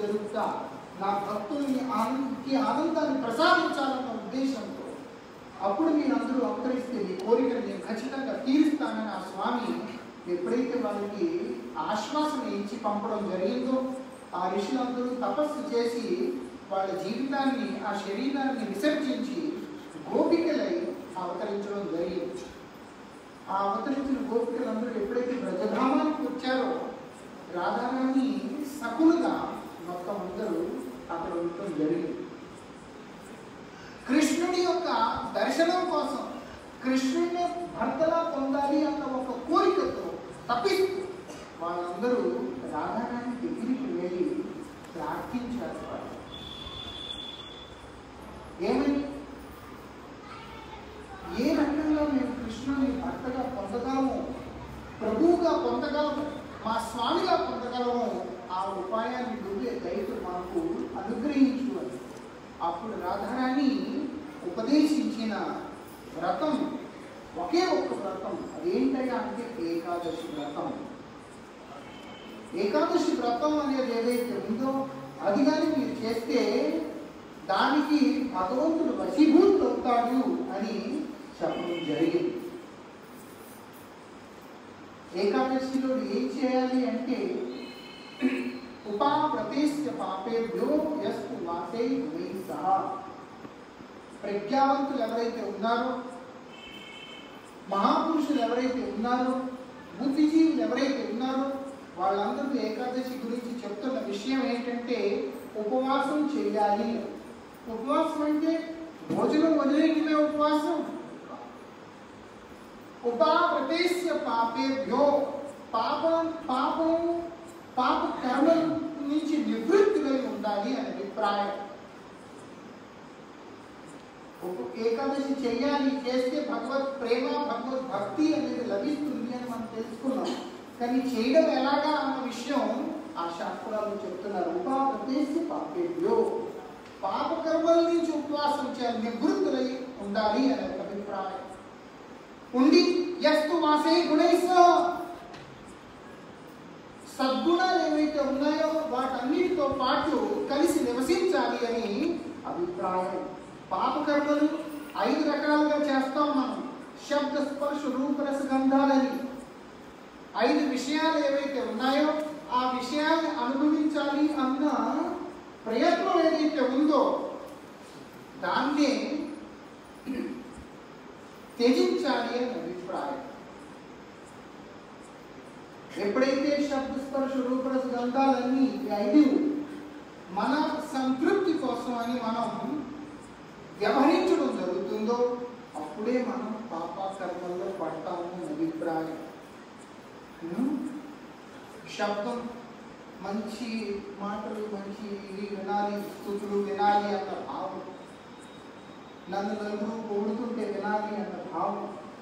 జరుగుతా నా భక్తుల్ని ఆనందకి ఆనందాన్ని ప్రసాదించాలన్న ఉద్దేశంతో అప్పుడు మీరందరూ అవతరిస్తే మీ కోరికను నేను ఖచ్చితంగా తీరుస్తానని ఆ స్వామి ఎప్పుడైతే వాళ్ళకి ఆశ్వాసం ఇచ్చి పంపడం జరిగిందో ఆ ఋషులందరూ తపస్సు చేసి వాళ్ళ జీవితాన్ని ఆ శరీరాన్ని విసర్జించి గోపికలై అవతరించడం జరిగింది ఆ అవతరించిన గోపికలందరూ ఎప్పుడైతే బ్రజధామానికి వచ్చారో రాధారాణి సకులుగా మొత్తం అందరూ అక్కడ ఉండటం జరిగింది కృష్ణుడి యొక్క దర్శనం కోసం కృష్ణుడిని భర్తలా పొందాలి అన్న ఒక కోరికతో తప్పిస్తూ వాళ్ళందరూ రాధారాణి దగ్గరికి వెళ్ళి ప్రార్థించారు వాళ్ళు. ఏమని ఏ రకంగా మేము కృష్ణుని భర్తగా పొందగలము ప్రభువుగా పొందగలము మా స్వామిగా పొందగలము ఆ ఉపాయాన్ని నువ్వే దయతో మాకు అనుగ్రహించు అని అప్పుడు రాధారాణి ఉపదేశించిన వ్రతం ఒకే ఒక్క వ్రతం అదేంటయ్యా అంటే ఏకాదశి వ్రతం ఏకాదశి వ్రతం అనేది ఏదైతే ఉందో అది కానీ మీరు చేస్తే దానికి భగవంతుడు వశీభూతుడు అవుతాడు అని చెప్పడం జరిగింది ఏకాదశిలో ఏం చేయాలి అంటే ఉపావ్రతేశ్య పాపేభ్యో యస్తు వాసే వై సహా ప్రజ్ఞావంతులు ఎవరైతే ఉన్నారో మహాపురుషులు ఎవరైతే ఉన్నారో బుద్ధిజీవులు ఎవరైతే ఉన్నారో వాళ్ళందరూ ఏకాదశి గురించి చెప్తున్న విషయం ఏంటంటే ఉపవాసం చేయాలి ఉపవాసం అంటే భోజనం వదిలేయటమే ఉపవాసం ఉపాప్రదేశ్య పాపేభ్యో పాపం పాపం పాప కర్మల నుంచి నివృత్తిగా ఉండాలి అనే అభిప్రాయం ఒక- ఏకాదశి చేయాలి చేస్తే భగవత్ ప్రేమ భగవత్ భక్తి అనేది లభిస్తుంది అని మనం తెలుసుకున్నాం కానీ చేయడం ఎలాగా అన్న విషయం ఆ శాస్త్రాలు చెప్తున్నారు ఉపాప్రదేశ పాపేభ్యో పాప కర్మల నుంచి ఉపవాసం చేయాలి నివృత్తులై ఉండాలి అనే ఒక అభిప్రాయం ఉండి ఎస్తు వాసే గుణైస సద్గుణాలు ఏవైతే ఉన్నాయో వాటన్నిటితో పాటు కలిసి నివసించాలి అని అభిప్రాయం పాపకర్మలు ఐదు రకాలుగా చేస్తాం మనం శబ్ద స్పర్శ రూపరస గంధాలని ఐదు విషయాలు ఏవైతే ఉన్నాయో ఆ విషయాన్ని అనుభవించాలి అన్న ప్రయత్నం ఏదైతే ఉందో దాన్నే త్యజించాలి అని అభిప్రాయం ఎప్పుడైతే శబ్ద స్పర్శ రూపరస గంధాలన్నీ ఈ ఐదు మన సంతృప్తి కోసం అని మనం వ్యవహరించడం జరుగుతుందో అప్పుడే మనం పాప కర్మల్లో పడతాము అని అభిప్రాయం ఉం? శబ్దం మంచి మాటలు మంచి ఇవి వినాలి స్థుతులు వినాలి అన్న భావం నన్ను నలుగురు పొగుడుతుంటే వినాలి అన్న భావం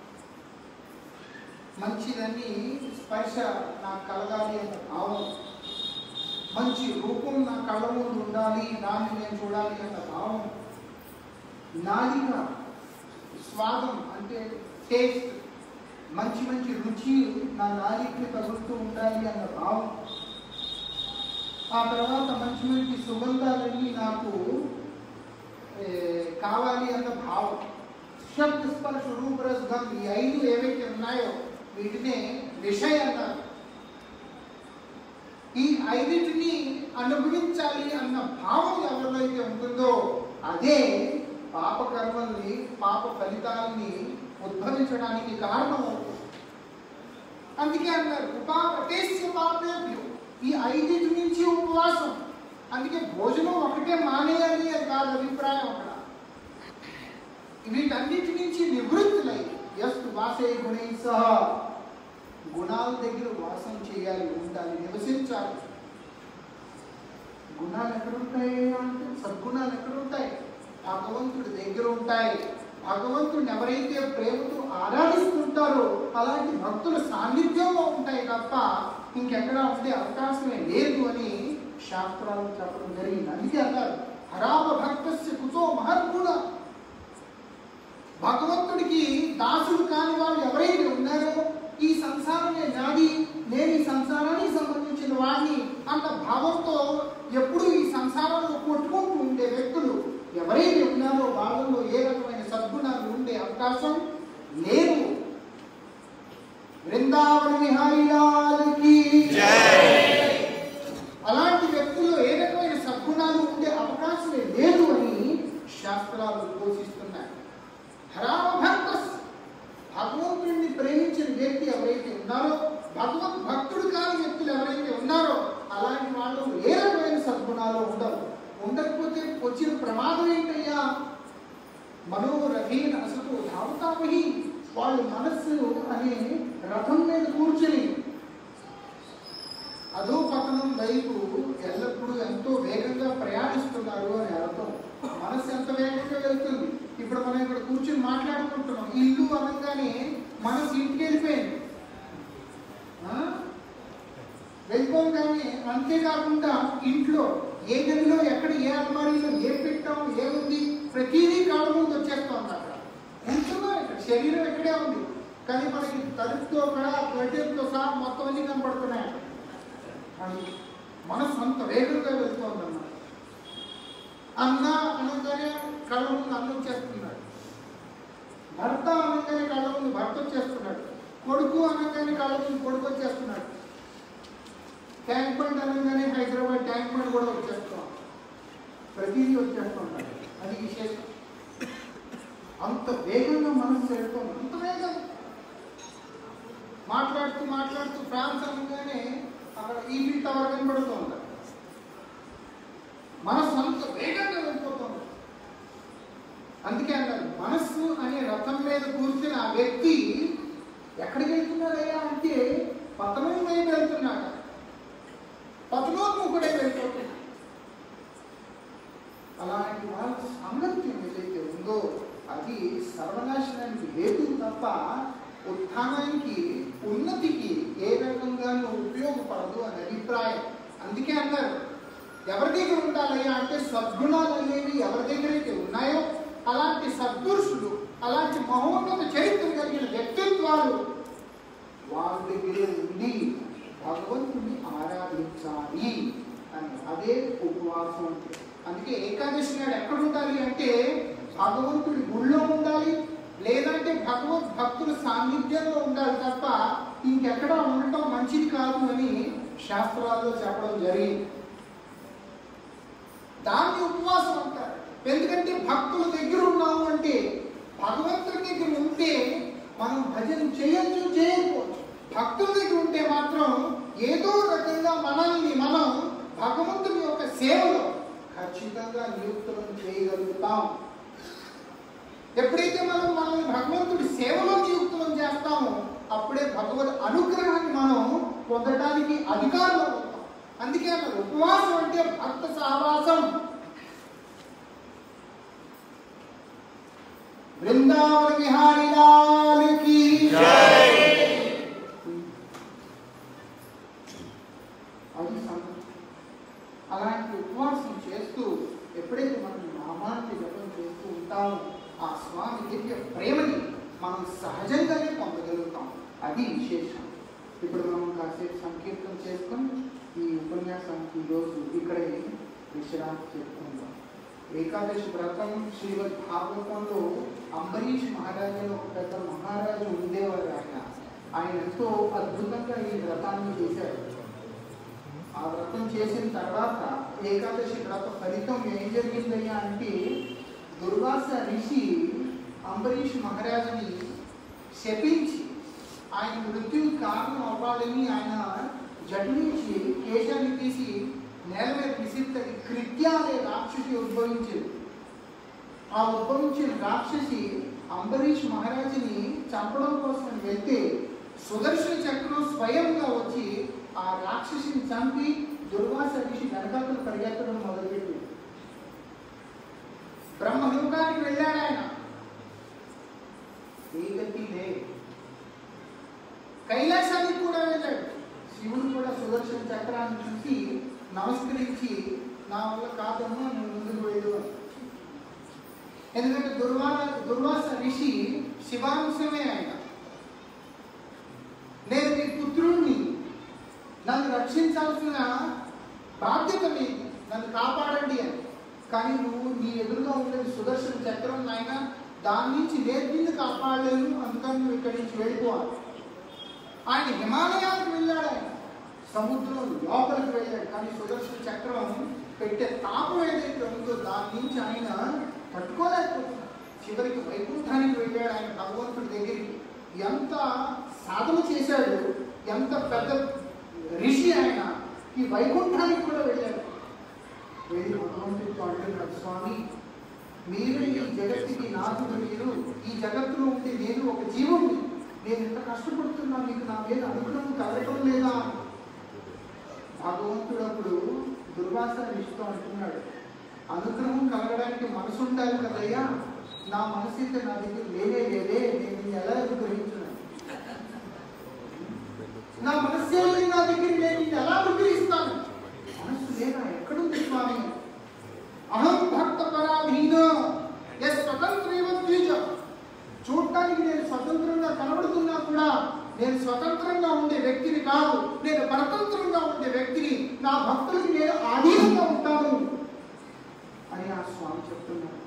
మంచిదని స్పర్శ నాకు కలగాలి అన్న భావం మంచి రూపం నా కళ్ళ ముందు ఉండాలి దాన్ని నేను చూడాలి అన్న భావం నాలిక స్వాదం అంటే టేస్ట్ మంచి మంచి రుచి నా నాలికని తగులుతూ ఉండాలి అన్న భావం ఆ తర్వాత మంచి మంచి సుగంధాలన్నీ నాకు ఏ, కావాలి అన్న భావం శబ్ద స్పర్శ రూపరస గం ఈ ఐదు ఏవైతే ఉన్నాయో వీటినే విషయ అన్నారు ఈ ఐదింటిని అనుభవించాలి అన్న భావం ఎవరిలో అయితే ఉంటుందో అదే పాప కర్మల్ని పాప ఫలితాలని ఉద్భవించడానికి కారణం అవుతుంది అందుకే అన్నారు ఉపాపటేస్య పాపేభ్యో ఈ ఐదింటి నుంచి ఉపవాసం అందుకే భోజనం ఒకటే మానేయాలి అని కాదు అభిప్రాయం అక్కడ వీటన్నిటి నుంచి నివృత్తులై ఎస్తు వాసే గుణై సహా గుణాల దగ్గర వాసం చేయాలి ఉండాలి నివసించాలి గుణాలు ఎక్కడుంటాయి అంటే సద్గుణాలు ఎక్కడుంటాయి భగవంతుడి దగ్గర ఉంటాయి భగవంతుడిని ఎవరైతే ప్రేమతో ఆరాధిస్తుంటారో అలాంటి భక్తుల సాన్నిధ్యంలో ఉంటాయి తప్ప ఇంకెక్కడా ఉండే అవకాశమే లేదు అని శాస్త్రాలు చెప్పడం జరిగింది అందుకే అన్నారు హరామ భక్తస్య కుతో మహద్గుణ భగవంతుడికి దాసుడు కాని వాళ్ళు ఎవరైతే ఉన్నారో ఈ సంసారమే నాది నేను ఈ సంసారానికి సంబంధించిన వాడిని అంత భావంతో లోకంతో ఎప్పుడూ ఈ సంసారంలో కొట్టుకుంటూ ఉండే వ్యక్తులు ఎవరైతే ఉన్నారో వాళ్ళలో ఏ రకమైన సద్గుణాలు ఉండే అవకాశం లేవు బృందావన విహారీ లాల్కి అలాంటి వ్యక్తుల్లో ఏ రకమైన సద్గుణాలు ఉండే అవకాశమే లేదు అని శాస్త్రాలు ఘోషిస్తున్నాయి హరామభక్త భగవంతుడిని ప్రేమించిన వ్యక్తి ఎవరైతే ఉన్నారో భగవద్ భక్తుడు కాని వ్యక్తులు ఎవరైతే ఉన్నారో అలాంటి వాళ్ళు ఏ రకమైన సద్గుణాలు ఉండవు ఉండకపోతే వచ్చిన ప్రమాదం ఏంటయ్యా మనోరథీన అసలు ధావతామహి వాళ్ళు మనస్సు అనే రథం మీద కూర్చుని అదో పతనం వైపు ఎల్లప్పుడూ ఎంతో వేగంగా ప్రయాణిస్తున్నారు అని అర్థం మనసు ఎంత వేగంగా వెళ్తుంది ఇప్పుడు మనం ఇక్కడ కూర్చొని మాట్లాడుకుంటున్నాం ఇల్లు అనగానే మనసు ఇంటికి వెళ్ళిపోయింది ఆ? వెళ్ళిపోగానే అంతేకాకుండా ఇంట్లో ఏ గదిలో ఎక్కడ ఏ అల్మారీలో ఏ పెట్టాం ఏముంది ప్రతిదీ కాళ్ళ ముందు వచ్చేస్తుంది అక్కడ ఉంచున్నాం ఇక్కడ శరీరం ఇక్కడే ఉంది కానీ మనకి తలుపుతో కూడా గడ్డెలతో సహా మొత్తం అన్ని కనపడుతున్నాయి అక్కడ. అని మనసు అంత వేగంగా వెళ్తోందన్నమాట అన్న అనగానే కళ్ళ ముందు అన్న వచ్చేస్తున్నాడు భర్త అనగానే కళ్ళ ముందు భర్త వచ్చేస్తున్నాడు కొడుకు అనగానే కళ్ళ ముందు కొడుకు వచ్చేస్తున్నాడు ట్యాంక్ బండ్ అనగానే హైదరాబాద్ ట్యాంక్ బండ్ కూడా వచ్చేస్తాం ప్రతిదీ వచ్చేస్తుంటాడు అది విశేషం అంత వేగంగా మనసు వెళ్తుంది అంత వేగం మాట్లాడుతూ మాట్లాడుతూ ఫ్రాన్స్ అనగానే అక్కడ ఈఫిల్ టవర్ కనబడుతుంది మనసు అంత వేగంగా వెళ్ళిపోతుంది అందుకే అన్నారు మనస్సు అనే రథం మీద కూర్చుని ఆ వ్యక్తి ఎక్కడికి వెళ్తున్నాడయ్యా అంటే పతనం వైపు వెళ్తున్నాడు పతనోన్ముఖుడే వెళ్ళిపోతున్నాడు అలాంటి వాళ్ళ సామర్థ్యం ఏదైతే ఉందో అది సర్వనాశనానికి హేతు తప్ప ఉత్థానానికి ఉన్నతికి ఏ రకంగానూ ఉపయోగపడదు అని అభిప్రాయం అందుకే అన్నారు ఎవరి దగ్గర ఉండాలయ్యా అంటే సద్గుణాలు అనేవి ఎవరి దగ్గర అయితే ఉన్నాయో అలాంటి సద్పురుషులు అలాంటి మహోన్నత చరిత్ర కలిగిన వ్యక్తిత్వాలు వాళ్ళ దగ్గరే ఉండి భగవంతుని ఆరాధించాలి అని అదే ఉపవాసం అంటే అందుకే ఏకాదశి నాడు ఎక్కడ ఉండాలి అంటే భగవంతుడి గుళ్ళో ఉండాలి లేదంటే భగవద్ భక్తుల సాన్నిధ్యంలో ఉండాలి తప్ప ఇంకెక్కడ ఉండటం మంచిది కాదు అని శాస్త్రాల్లో చెప్పడం జరిగింది దాన్ని ఉపవాసం అంటారు ఎందుకంటే భక్తుల దగ్గర ఉన్నాము అంటే భగవంతుడి దగ్గర ఉంటే మనం భజన చేయొచ్చు చేయకపోవచ్చు భక్తుల దగ్గర ఉంటే మాత్రం ఏదో రకంగా మనల్ని మనం భగవంతుని యొక్క సేవలో ఖచ్చితంగా నియుక్తులను చేయగలుగుతాం ఎప్పుడైతే మనం మనల్ని భగవంతుడి సేవలో నియుక్తులను చేస్తామో అప్పుడే భగవద్ అనుగ్రహాన్ని మనం పొందడానికి అధికారులు అవుతాం అందుకే అన్నారు ఉపవాసం అంటే భక్త సహవాసం బృందావన విహారీ లాల్ కి అది సంగతి. అలాంటి ఉపవాసం చేస్తూ ఎప్పుడైతే మనం నామాన్ని జపం చేస్తూ ఉంటామో ఆ స్వామి దివ్య ప్రేమని మనం సహజంగానే పొందగలుగుతాం అది విశేషం ఇప్పుడు మనం కాసేపు సంకీర్తన చేసుకొని ఈ ఉపన్యాసానికి ఈరోజు ఇక్కడే విశ్రాంతి చెప్పుకుందాం ఏకాదశి వ్రతం శ్రీమద్ భాగవతంలో అంబరీష్ మహారాజు అని ఒక పెద్ద మహారాజు ఉండేవారు ఆయన ఆయన ఎంతో అద్భుతంగా ఈ వ్రతాన్ని చేశారు ఆ వ్రతం చేసిన తర్వాత ఏకాదశి వ్రత ఫలితం ఏం జరిగిందయ్యా అంటే దుర్వాస ఋషి అంబరీష్ మహారాజుని శపించి ఆయన మృత్యువు కారణం అవ్వాలని ఆయన జటు నుంచి కేశాన్ని తీసి నేల మీద విసిరితడి కృత్య అనే రాక్షసి ఉద్భవించింది ఆ ఉద్భవించిన రాక్షసి అంబరీష్ మహారాజుని చంపడం కోసం వెళ్తే సుదర్శన చక్రం స్వయంగా వచ్చి ఆ రాక్షసిని చంపి దుర్వాస ఋషి వెనకాతలు పరిగెత్తడం మొదలుపెట్టింది బ్రహ్మలోకానికి వెళ్ళాడు ఆయన ఏ గతి లే కైలాసానికి కూడా వెళ్ళాడు శివుడు కూడా సుదర్శన చక్రాన్ని చూసి నమస్కరించి నా వల్ల కాదమ్మా నువ్వు ముందుకు వెళ్ళు అని. ఎందుకంటే దుర్వా దుర్వాస ఋషి శివాంశమే ఆయన నేను నీ పుత్రుణ్ణి నన్ను రక్షించాల్సిన బాధ్యత మీది నన్ను కాపాడండి అని కానీ నువ్వు నీ ఎదురుగా ఉండేది సుదర్శన చక్రం నాయన దాని నుంచి నేను నిన్ను కాపాడలేను అందుకని నువ్వు ఇక్కడి నుంచి వెళ్ళిపోవాలి ఆయన హిమాలయాలకు వెళ్ళాడు ఆయన సముద్రం లోపలికి వెళ్ళాడు కానీ సుదర్శన చక్రం పెట్టే తాపం ఏదైతే ఉందో దాని నుంచి ఆయన తట్టుకోలేకపోతున్నాడు చివరికి వైకుంఠానికి వెళ్ళాడు ఆయన భగవంతుడి దగ్గరికి ఎంత సాధన చేశాడు ఎంత పెద్ద ఋషి ఆయన ఈ వైకుంఠానికి కూడా వెళ్ళాడు వెళ్ళి భగవంతుడితో అంటున్నాడు స్వామి మీరు ఈ జగత్తుకి నాథుడు మీరు ఈ జగత్తులో ఉంటే నేను ఒక జీవుడిని నేను ఎంత కష్టపడుతున్నా మీకు నా మీద అనుగ్రహం కలగటం లేదా భగవంతుడు అప్పుడు దుర్వాస ఋషితో అంటున్నాడు అనుగ్రహం కలగడానికి మనసు ఉండాలి కదయ్యా నా మనసు అయితే నా దగ్గర లేదే లేదే నేను నిన్ను ఎలా అనుగ్రహించున్నాను నా మనస్సే లేదు నా దగ్గర నేను నిన్ను ఎలా అనుగ్రహిస్తాను మనస్సు లేదా ఎక్కడుంది స్వామి అహం భక్త పరాధీన ఎస్ స్వతంత్రేవ ద్విజ చూడటానికి నేను స్వతంత్రంగా కనబడుతున్నా కూడా నేను స్వతంత్రంగా ఉండే వ్యక్తిని కాదు నేను పరతంత్రంగా ఉండే వ్యక్తిని నా భక్తులకి నేను ఆధీనంగా ఉంటాను అని ఆ స్వామి చెప్తున్నాడు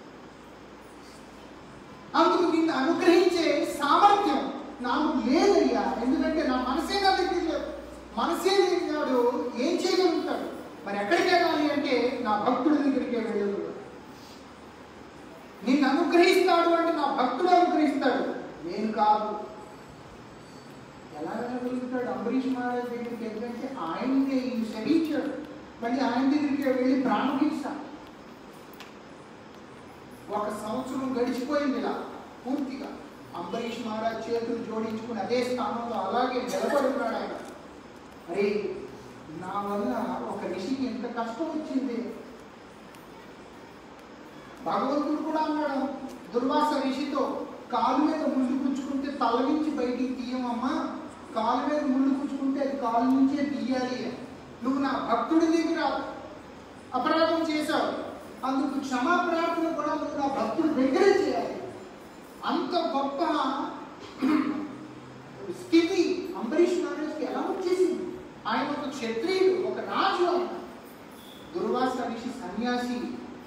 అందుకు నిన్ను అనుగ్రహించే సామర్థ్యం నాకు లేదయ్యా ఎందుకంటే నా మనసే నా దగ్గర లేదు మనసే లేనివాడు ఏం చేయగలుగుతాడు మరి ఎక్కడికి వెళ్ళాలి అంటే నా భక్తుడి దగ్గరికే వెళ్ళదు నిన్ను అనుగ్రహిస్తాడు అంటే నా భక్తుడు అనుగ్రహిస్తాడు నేను కాదు ఎలా వెళ్ళగలుగుతాడు అంబరీష్ మహారాజ్ దగ్గరికి ఎందుకంటే ఆయన్ని ఈయన శపించాడు మళ్ళీ ఆయన దగ్గరికి వెళ్ళి ప్రాణహింస ఒక సంవత్సరం గడిచిపోయింది ఇలా పూర్తిగా అంబరీష్ మహారాజ్ చేతులు జోడించుకుని అదే స్థానంలో అలాగే నిలబడి ఉన్నాడు ఆయన అరే నా వల్ల ఒక ఋషికి ఎంత కష్టం వచ్చింది భగవంతుడు కూడా అన్నాడు దుర్వాస ఋషితో కాలు మీద ముళ్ళు గుచ్చుకుంటే తల నుంచి బయటికి తీయమమ్మా కాలు మీద ముళ్ళు గుచ్చుకుంటే అది కాలు నుంచే తీయాలి నువ్వు నా భక్తుడి దగ్గర అపరాధం చేశావు అందుకు క్షమా ప్రార్థన కూడా నువ్వు నా భక్తుడి దగ్గరే చేయాలి అంత గొప్ప స్థితి అంబరీష్ మహారాజ్కి ఎలా వచ్చేసింది ఆయన ఒక క్షత్రియుడు ఒక రాజు ఆయన దుర్వాస ఋషి సన్యాసి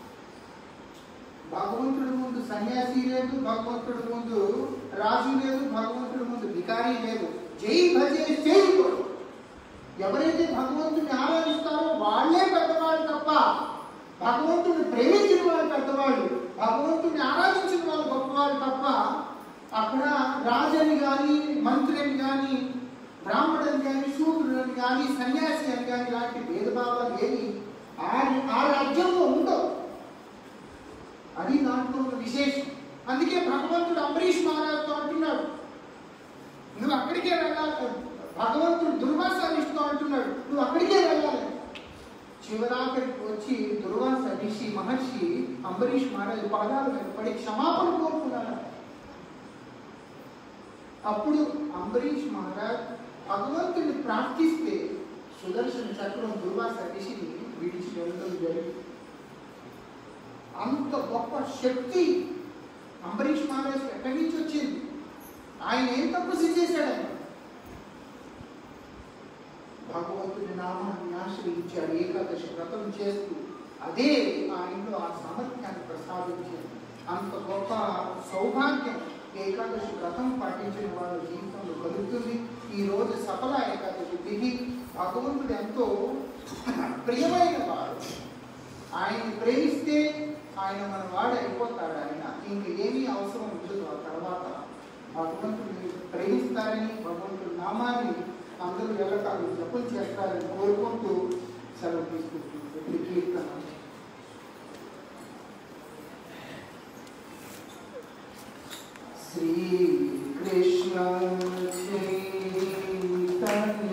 భగవంతుడి ముందు సన్యాసి లేదు భగవంతుడి ముందు రాజు లేదు భగవంతుడి ముందు వికారి లేదు జై భజే జై కొడు. ఎవరైతే భగవంతుని ఆరాధిస్తారో వాళ్ళే పెద్దవాళ్ళు తప్ప భగవంతుని ప్రేమించిన వాళ్ళు పెద్దవాళ్ళు భగవంతుని ఆరాధించిన వాళ్ళు గొప్పవాళ్ళు తప్ప అక్కడ రాజని కానీ మంత్రిని కానీ బ్రాహ్మణుని కానీ శూద్రుని కానీ సన్యాసి అని కానీ ఇలాంటి భేదభావాలు ఏమి ఆ ఆ రాజ్యంలో ఉండవు అది దాంట్లో ఉన్న విశేషం అందుకే భగవంతుడు అంబరీష్ మహారాజుతో అంటున్నాడు నువ్వు అక్కడికే వెళ్ళాలి భగవంతుడు దుర్వాస ఋషితో అంటున్నాడు నువ్వు అక్కడికే వెళ్ళాలి చివరాఖరికి వచ్చి దుర్వాస ఋషి మహర్షి అంబరీష్ మహారాజు పాదాల మీద పడి క్షమాపణ కోరుకున్నాడు అప్పుడు అంబరీష్ మహారాజ్ భగవంతుడిని ప్రార్థిస్తే సుదర్శన చక్రం దుర్వాస ఋషిని విడిచి వెళ్ళడం జరిగింది అంత గొప్ప శక్తి అంబరీష్ మహారాజ్ ఎక్కడి నుంచి వచ్చింది ఆయన ఏం తపస్సు చేశాడు ఆయన భగవంతుని నామాన్ని ఆశ్రయించాడు ఏకాదశి వ్రతం చేస్తూ అదే ఆయనలో ఆ సామర్థ్యాన్ని ప్రసాదించింది అంత గొప్ప సౌభాగ్యం ఏకాదశి వ్రతం పాటించిన వాళ్ళ జీవితంలో కలుగుతుంది ఈ రోజు సఫల ఏకాదశి తిథి భగవంతుడు ఎంతో ప్రియమైన వాడు ఆయన ప్రేమిస్తే ఆయన మన వాడు అయిపోతాడు ఆయన ఇంక ఏమీ అవసరం ఉండదు ఆ తర్వాత భగవంతుడిని ప్రేమిస్తారని భగవంతుడి నామాన్ని అందరూ వెళ్ళటాలు జపం చేస్తారని కోరుకుంటూ సెలవు తీసుకుంటుంది కీర్తన శ్రీకృష్ణ చైతన్య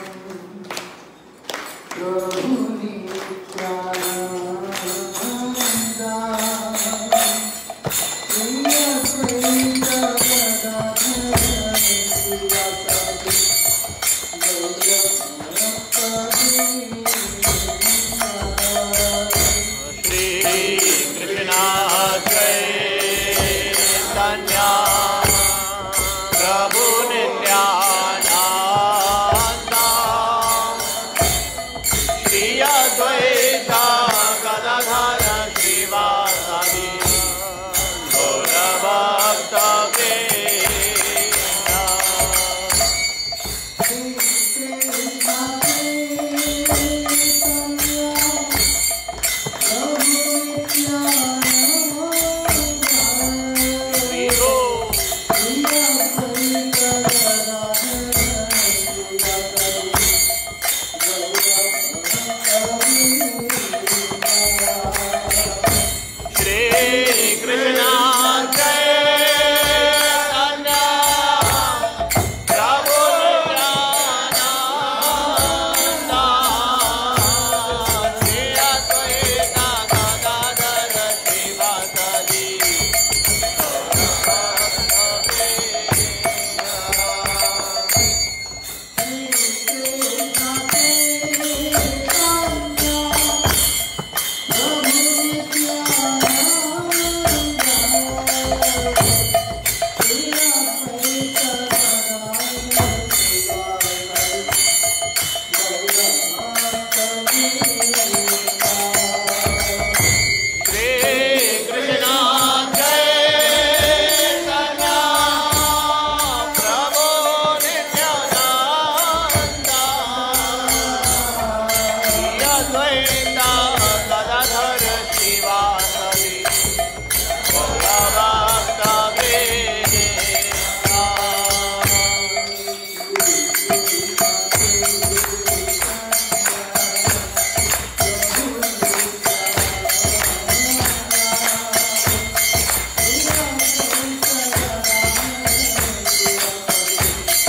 ప్రభు నిత్యానంద ప్రియ ప్రేమ श्री कृष्णा चैतन्य प्रभु नित्यानंद श्री श्रियद्वैता गदाधर श्रीवासादि गौरभक्तवेदा श्रीगो श्री कृष्ण चैतन्य प्रभु नित्यानंद श्री अद्वैत गदाधर श्रीवासदि श्री कृष्ण चैतन्य प्रभु नित्यानंद श्री अद्वैत गदाधर श्रीवासदि गौरभक्तवेदा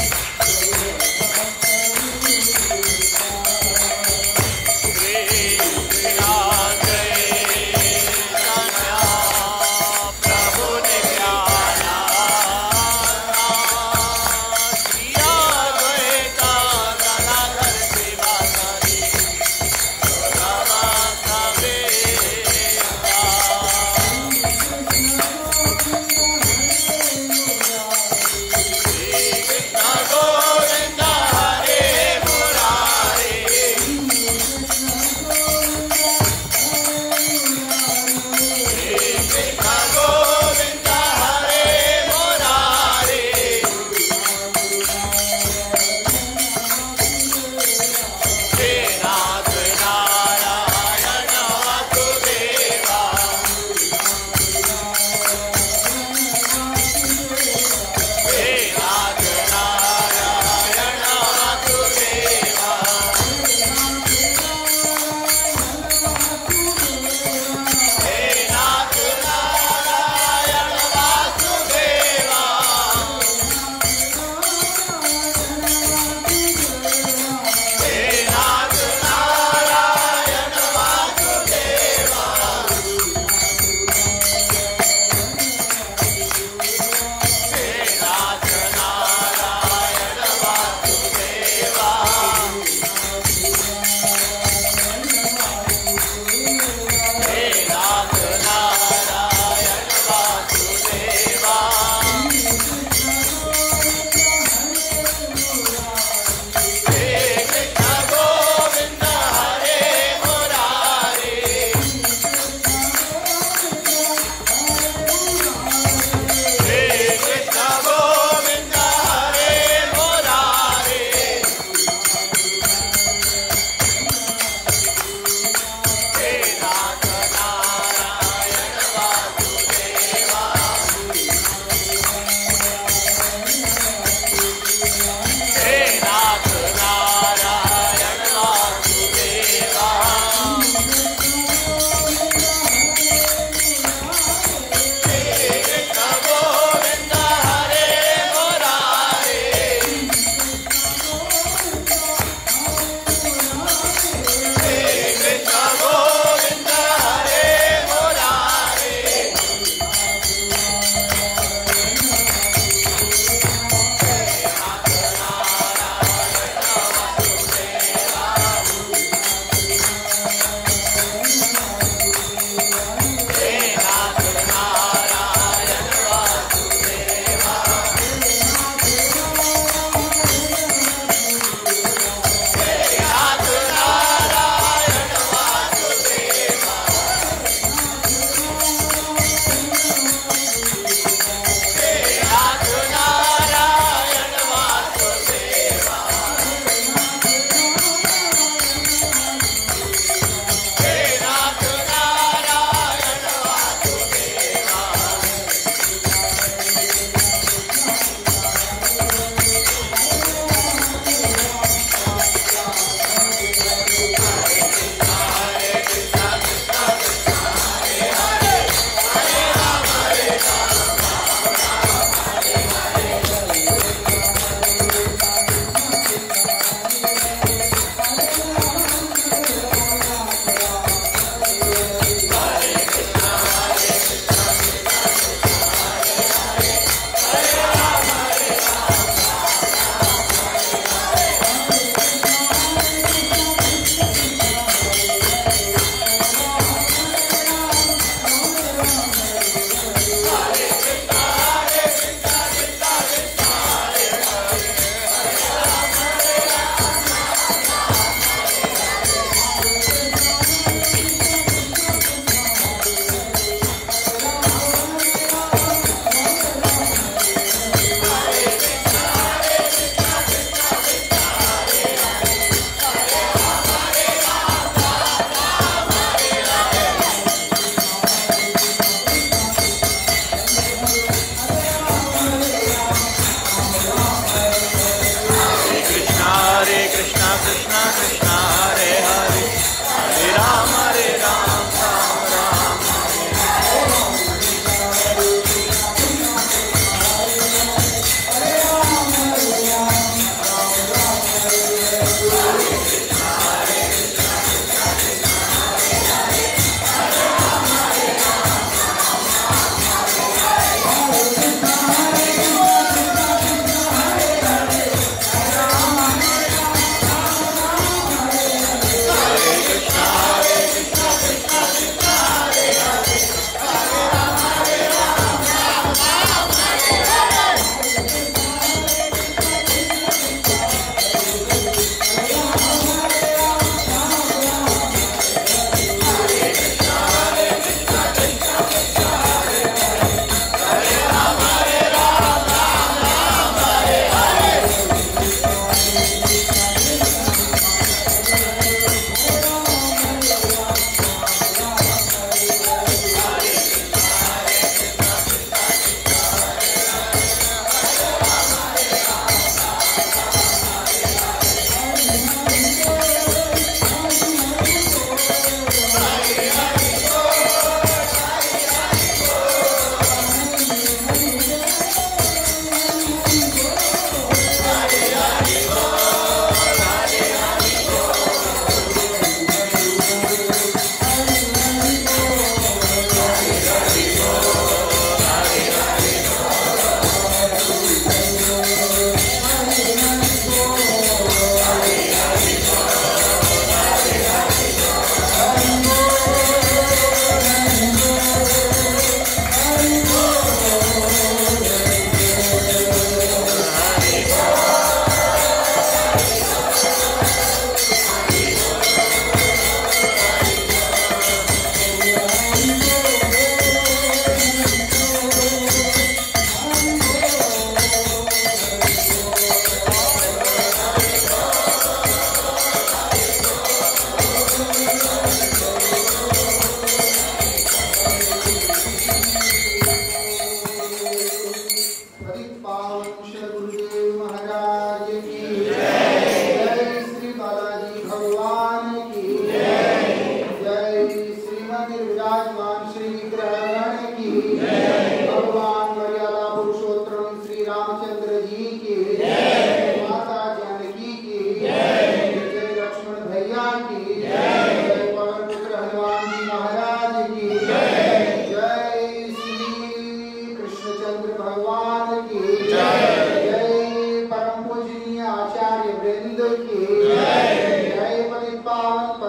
श्री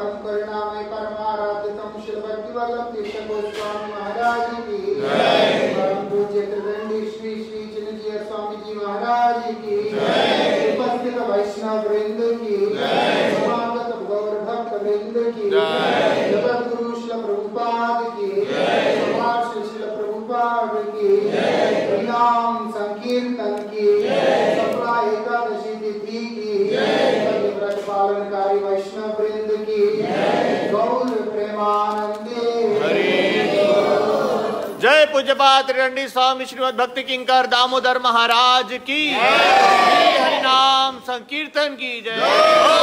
परम करुणामय परमाराध्य तम श्री भक्ति वल्लभ तीर्थ गोस्वामी महाराज की परम पूज्य त्रिवेणी श्री श्री चिन्नजीय स्वामी जी महाराज की उपस्थित वैष्णव वृंद की समागत गौर भक्त वृंद की जगत गुरु श्री प्रभुपाद की समाज श्री श्री प्रभुपाद की हरिनाम संकीर्तन की सफला एकादशी तिथि की सत्य व्रत पालनकारी वैष्णव वृंद की गौर प्रेमानंदे जय पूज्यपात रंडी स्वामी श्रीमद भक्ति किंकर दामोदर महाराज की श्री हरिनाम संकीर्तन की जय